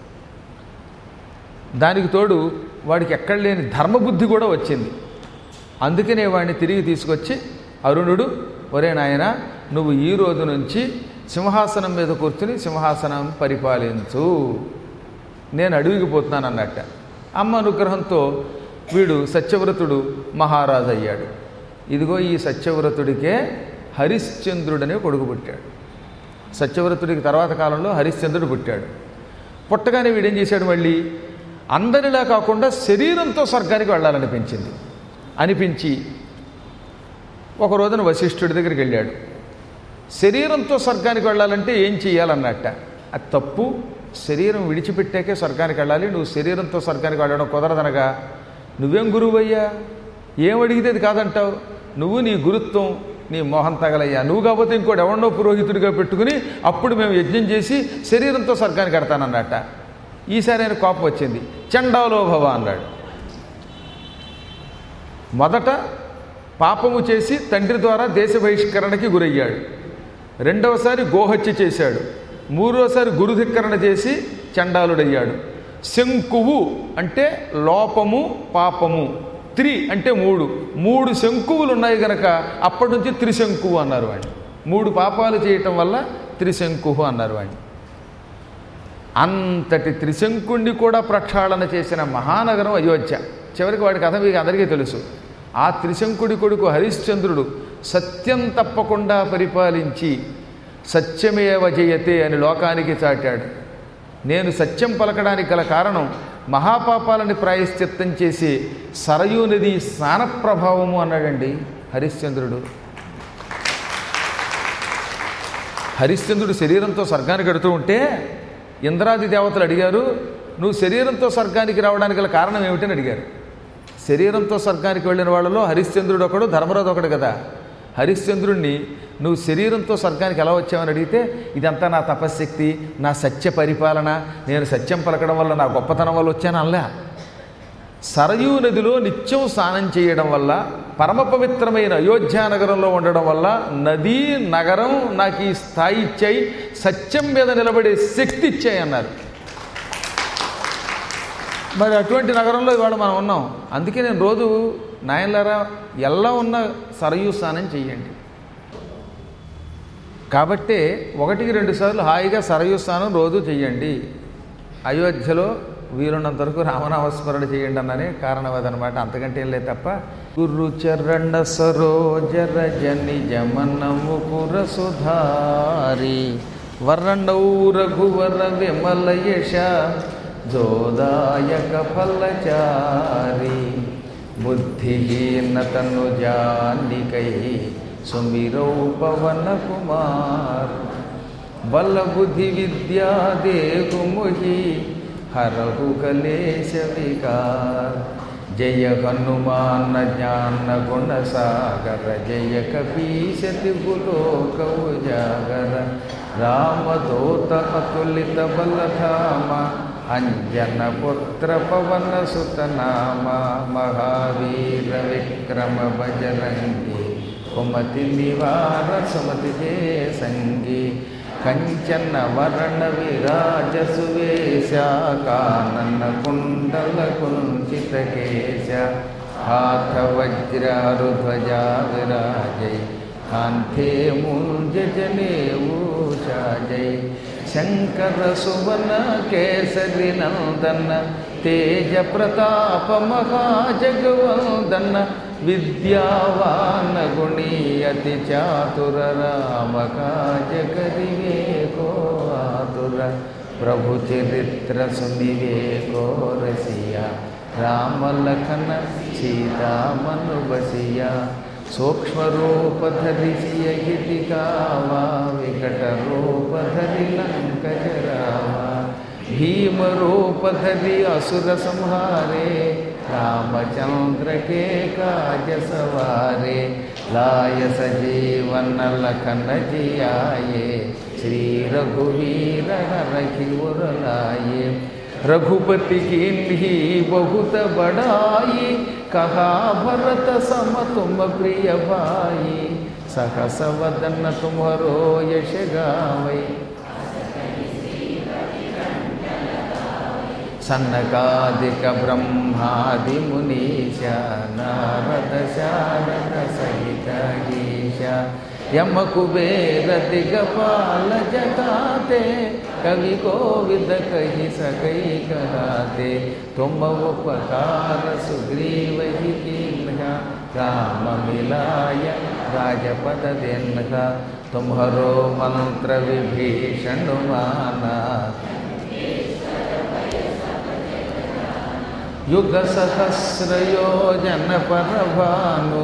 దానికి తోడు వాడికి ఎక్కడ లేని ధర్మబుద్ధి కూడా వచ్చింది అందుకనే వాడిని తిరిగి తీసుకొచ్చి అరుణుడు ఒరే నాయన నువ్వు ఈ రోజు నుంచి సింహాసనం మీద కూర్చుని సింహాసనం పరిపాలించు నేను అడవికి పోతున్నాను అన్నట్ట అమ్మ అనుగ్రహంతో వీడు సత్యవ్రతుడు మహారాజు అయ్యాడు ఇదిగో ఈ సత్యవ్రతుడికే హరిశ్చంద్రుడనే కొడుకు పుట్టాడు సత్యవ్రతుడికి తర్వాత కాలంలో హరిశ్చంద్రుడు పుట్టాడు పుట్టగానే వీడేం చేశాడు మళ్ళీ అందరిలా కాకుండా శరీరంతో స్వర్గానికి వెళ్ళాలనిపించింది అనిపించి ఒక రోజున వశిష్ఠుడి దగ్గరికి వెళ్ళాడు శరీరంతో స్వర్గానికి వెళ్ళాలంటే ఏం చేయాలన్నట్ట అది తప్పు శరీరం విడిచిపెట్టాకే స్వర్గానికి వెళ్ళాలి నువ్వు శరీరంతో స్వర్గానికి వెళ్ళడం కుదరదనగా నువ్వేం గురువయ్యా ఏం అడిగితే అది కాదంటావు నువ్వు నీ గురుత్వం నీ మోహం తగలయ్యా నువ్వు కాకపోతే ఇంకోటి ఎవరినో పురోహితుడిగా పెట్టుకుని అప్పుడు మేము యజ్ఞం చేసి శరీరంతో స్వర్గానికి కడతానన్నట్ట ఈసారి ఆయన కోపం వచ్చింది చండాలో భవ అన్నాడు మొదట పాపము చేసి తండ్రి ద్వారా దేశ బహిష్కరణకి గురయ్యాడు రెండవసారి గోహత్య చేశాడు మూడోసారి గురుధిక్కరణ చేసి చండాలుడయ్యాడు శంకువు అంటే లోపము పాపము త్రి అంటే మూడు మూడు శంకువులు ఉన్నాయి గనక అప్పటి నుంచి త్రిశంకువు అన్నారు వాడిని మూడు పాపాలు చేయటం వల్ల త్రిశంకువు అన్నారు వాడిని అంతటి త్రిశంకుణ్ణి కూడా ప్రక్షాళన చేసిన మహానగరం అయోధ్య చివరికి వాడి కథ మీకు అందరికీ తెలుసు ఆ త్రిశంకుడి కొడుకు హరిశ్చంద్రుడు సత్యం తప్పకుండా పరిపాలించి సత్యమేవ జయతే అని లోకానికి చాటాడు నేను సత్యం పలకడానికి గల కారణం మహాపాపాలని ప్రాయశ్చిత్తం చేసి సరయూ నది స్నాన ప్రభావము అన్నాడండి హరిశ్చంద్రుడు హరిశ్చంద్రుడు శరీరంతో స్వర్గానికి వెడుతూ ఉంటే ఇంద్రాది దేవతలు అడిగారు నువ్వు శరీరంతో స్వర్గానికి రావడానికి గల కారణం ఏమిటని అడిగారు శరీరంతో స్వర్గానికి వెళ్ళిన వాళ్ళలో హరిశ్చంద్రుడు ఒకడు ధర్మరాజు ఒకడు కదా హరిశ్చంద్రుణ్ణి నువ్వు శరీరంతో స్వర్గానికి ఎలా వచ్చావని అడిగితే ఇదంతా నా తపశ్శక్తి నా సత్య పరిపాలన నేను సత్యం పలకడం వల్ల నా గొప్పతనం వల్ల వచ్చాను అల్లా సరయూ నదిలో నిత్యం స్నానం చేయడం వల్ల పరమ పవిత్రమైన అయోధ్య నగరంలో ఉండడం వల్ల నదీ నగరం నాకు ఈ స్థాయి ఇచ్చాయి సత్యం మీద నిలబడే శక్తి ఇచ్చాయి అన్నారు మరి అటువంటి నగరంలో ఇవాళ మనం ఉన్నాం అందుకే నేను రోజు నాయనలారా ఎలా ఉన్న సరయూ స్నానం చెయ్యండి కాబట్టే ఒకటికి రెండు సార్లు హాయిగా సరయూ స్నానం రోజు చెయ్యండి అయోధ్యలో వీలున్నంత వరకు రామనామస్మరణ చేయండి అన్ననే కారణం అదనమాట అంతకంటే ఏం లేదు తప్ప గురు చరణ సరోజర జని జమనము కుర సుధారి వర్ణౌ రఘువర విమల యశ జోదాయక ఫలచారి బుద్ధిహీన తను జానికై సుమిరౌ పవన కుమార్ బల బుద్ధి విద్యా దేహు ముహి హరహు కలేశ వికార్ జయ హనుమాన జ్ఞాన గుణ సాగర జయ కపీశతి గులోక ఉజాగర రామదూత అతులిత బలధామ అంజన పుత్ర పవన సుతనామ మహావీర విక్రమ బజరంగి కుమతి నివార సుమతి జే సంగి కంచన వర్ణ విరాజ సువేశ కానన కుండల కుంచిత కేశ హాథ వజ్రారుధ్వజా విరాజై కాంతే ముంజనేవూషాజై శంకర సువన కేసరి నందన తేజ ప్రతాప మహాజగవందన విద్యావాన గుణీ అతి చాతుర రామ కాజ కరివేకో ఆతుర ప్రభు చరిత్ర సునివేకో రసియా రామ లఖన సీతామను బసియా సూక్ష్మ రూప ధరిసియ గితి కావా వికట రూప ధరి లంక జరావా భీమ రూప ధరి అసుర సంహారే रामचंद्र के काज सवारे लाय सजीवन लखन जियाए श्री रघुवीर हरखि उर लाए रघुपति की बहुत बड़ाई कहा भरत सम तुम प्रिय भाई सहस वदन तुम्हारो यश गावै सन्नकादिक ब्रह्मादि मुनीश नारद शारद सहित गीश यम कुबेर दिगपाल जगाते कवि कोविद कही सकई कहते तुम उपकार सुग्रीव ही कीन्हा राम मिलाय राजपद देन्हा तुम्हरो मंत्र विभीषण माना युग सहस्र योजन पर भानु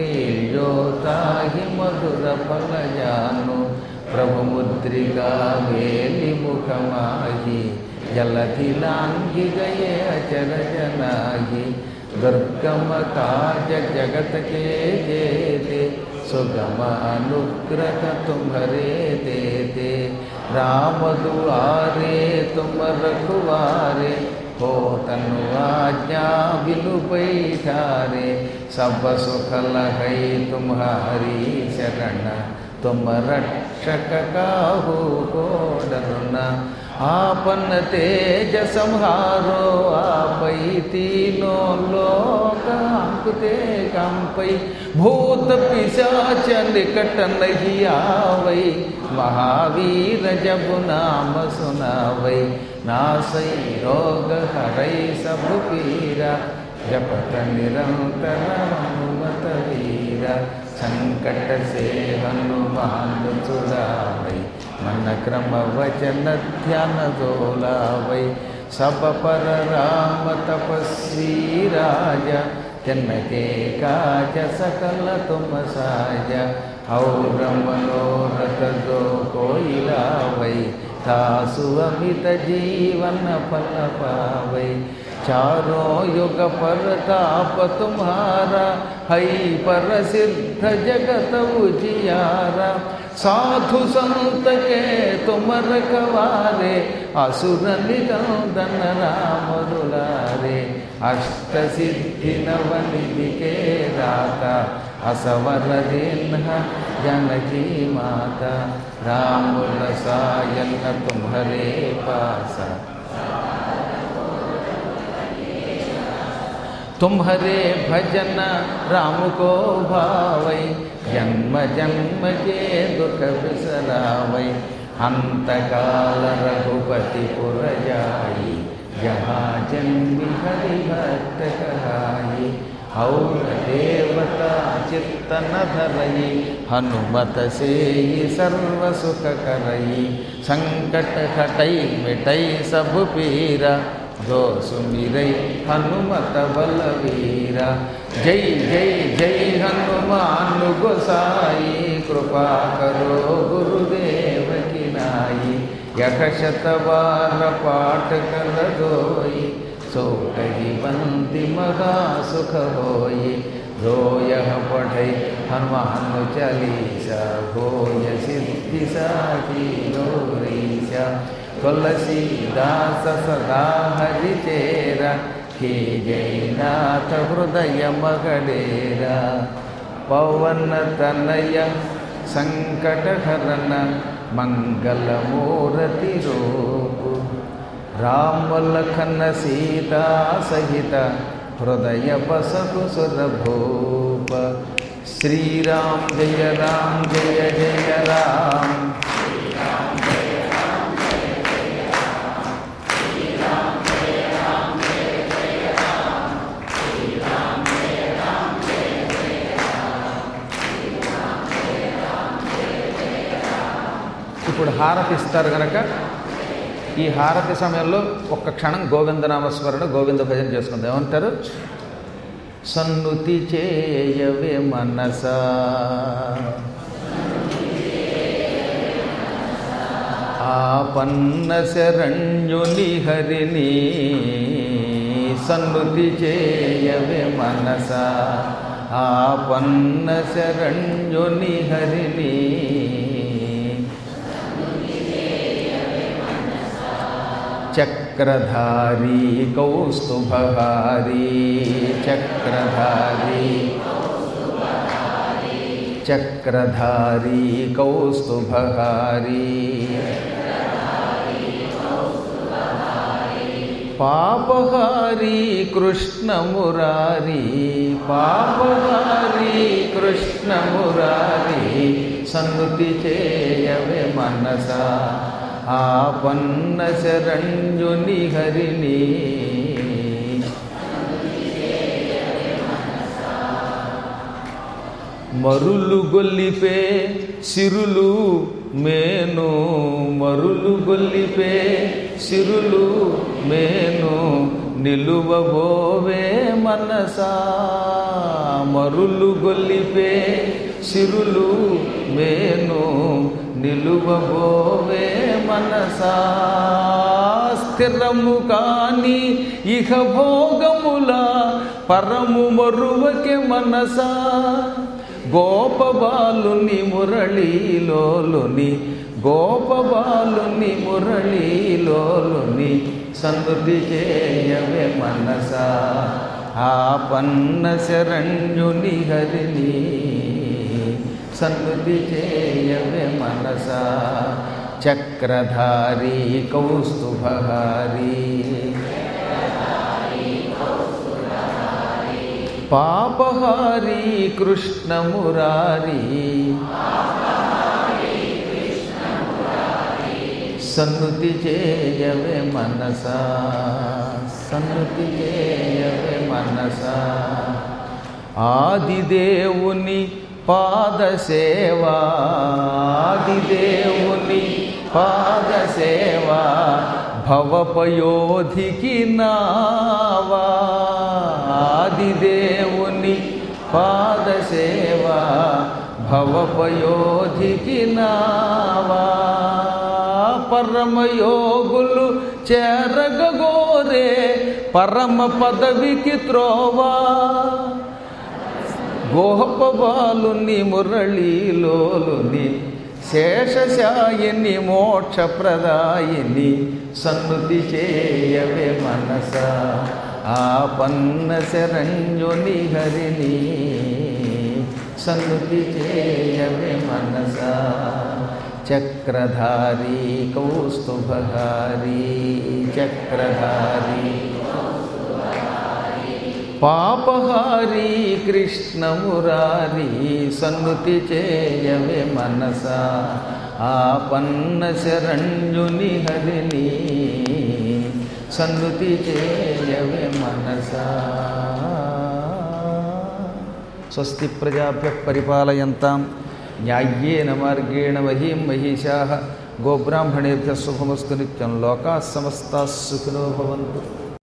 लील्योताहि मधुर फल जानु प्रभु मुद्रिका वेलि मुख माही जलधि लांघि गए अचर जनाही दुर्गम काज जगत के जेते सुगम अनुग्रह तुम्हरे देते राम दुआरे तुम रखुवारे हो तनु आज्ञा बिनु पैठारे सब सुख लहै तुम्हारी शरण तुम रक्षक काहू को डरना आपन तेज संहारो आपै तीनों लोक अंकुते कंपै भूत पिशाच निकट नहीं आवै महावीर जब नाम सुनावै नासै रोग हरै सब पीरा जपत निरंतर हनुमत वीरा संकट से हनुमान छुड़ावै मन क्रम वचन ध्यान दोलावै सब पर राम तपस्वी राजा तिनके काज सकल तुम साजा और मनोरथ जो कोई लावै तासु अमित जीवन फल पावै चारों युग पर ताप तुम्हारा हई पर सिद्ध जगत उजियारा साधु संत के तुम रखवारे असुर निकंदन राम दुलारे अष्ट सिद्धि नवनिधि के दाता असवर दिन जनकी माता राम रसायन तुम्हारे पासा तुम्हारे भजन राम को भावै जन्म जन्म के दुख बिसरावै अंत काल रघुपति पुर जाई जहाँ जन्मी हरि भक्त कहाई और देवता चित्तन धरई हनुमत से सर्व सुख करई संकट हटई मिटई सब पीरा जो सुमिरई हनुमत बलवीरा जय जय जय हनुमान गोसाई कृपा करो गुरुदेव की नाई यख शतबार पाठ कर दोई सो कही बंदी मगा सुख होई जो यह पढ़ई हनुमान चालीसा होय सिद्धि साखी गौरीशा तुलसीदास सदा हरि तेरा हे जयनाथ हृदय मगडेरा पवन तनय संकट हरन मंगल मूर्ति रूप राम लखन सीता सहित हृदय बसतु सुर भूप श्री राम जय राम जय जय राम ఇప్పుడు హారతి ఇస్తారు కనుక ఈ హారతి సమయంలో ఒక్క క్షణం గోవిందనామస్మరణ గోవింద భజన చేసుకుందాం ఏమంటారు సన్నుతి చేయవే మనసా ఆపన్న శరణ్యుని హరిని సన్నుతి చేయవే మనస ఆపన్న శరణ్యుని హరిని చక్రధారీ కౌస్తుభహారీ చక్రధారీ చక్రధారీ కౌస్తుభహారీ పాపహారీ కృష్ణమురారీ పాపహారీ కృష్ణమురారీ సన్నుతి చేయవే మనస ఆపన్న శరణ్యుని హరిని మరులు గొల్లిపే సిరులు మేను మరులు గొల్లిపే సిరులు మేను నిలువబోవే మనసా మరులు గొల్లిపే సిరులు మేను నిలువబోవే మనసా స్థిరము కాని ఇహ భోగముల పరము మరువకే మనసా గోపబాలుని మురళీలోలుని గోపబాలుని మురళీలోలుని సన్నుతి చేయవే మనస ఆపన్న శరణ్యుని హరిని సన్నుతి చేయవే మనస చక్రధారీ కౌస్తుభహారీ పాపహారీ కృష్ణమురారీ సన్నుతి చేయవే మనస సన్నుతి చేయవే మనస ఆదిదేవుని పాదసేవా ఆదిదేవుని పాదసేవా భవపయోధికి నావా ఆదిదేవుని పాదసేవా భవపయోధికి నావా పరమయోగులు చేరగోరే పరమ పదవికి త్రోవా గోపబాలుని మురళీలోలుని శేషశాయిని మోక్షప్రదాయిని సన్నుతి చేయవే మనస ఆపన్న శరణ్యుని హరిని సన్నుతి చేయవే మనస చక్రధారీ కౌస్తుభహారీ చక్రధారీ పాపహారీ కృష్ణమురారీ సన్నుతి చేయవే మనస ఆపన్న శరణ్యుని హరిని సన్నుతి చేయవే మనస స్వస్తి ప్రజాభ్య పరిపాలయంతాం న్యాయ్యేన మార్గేణ మహీం మహిషా గోబ్రాహ్మణేభ్య శుభమస్తు నిత్యం లోకా సమస్తా సుఖినో భవంతు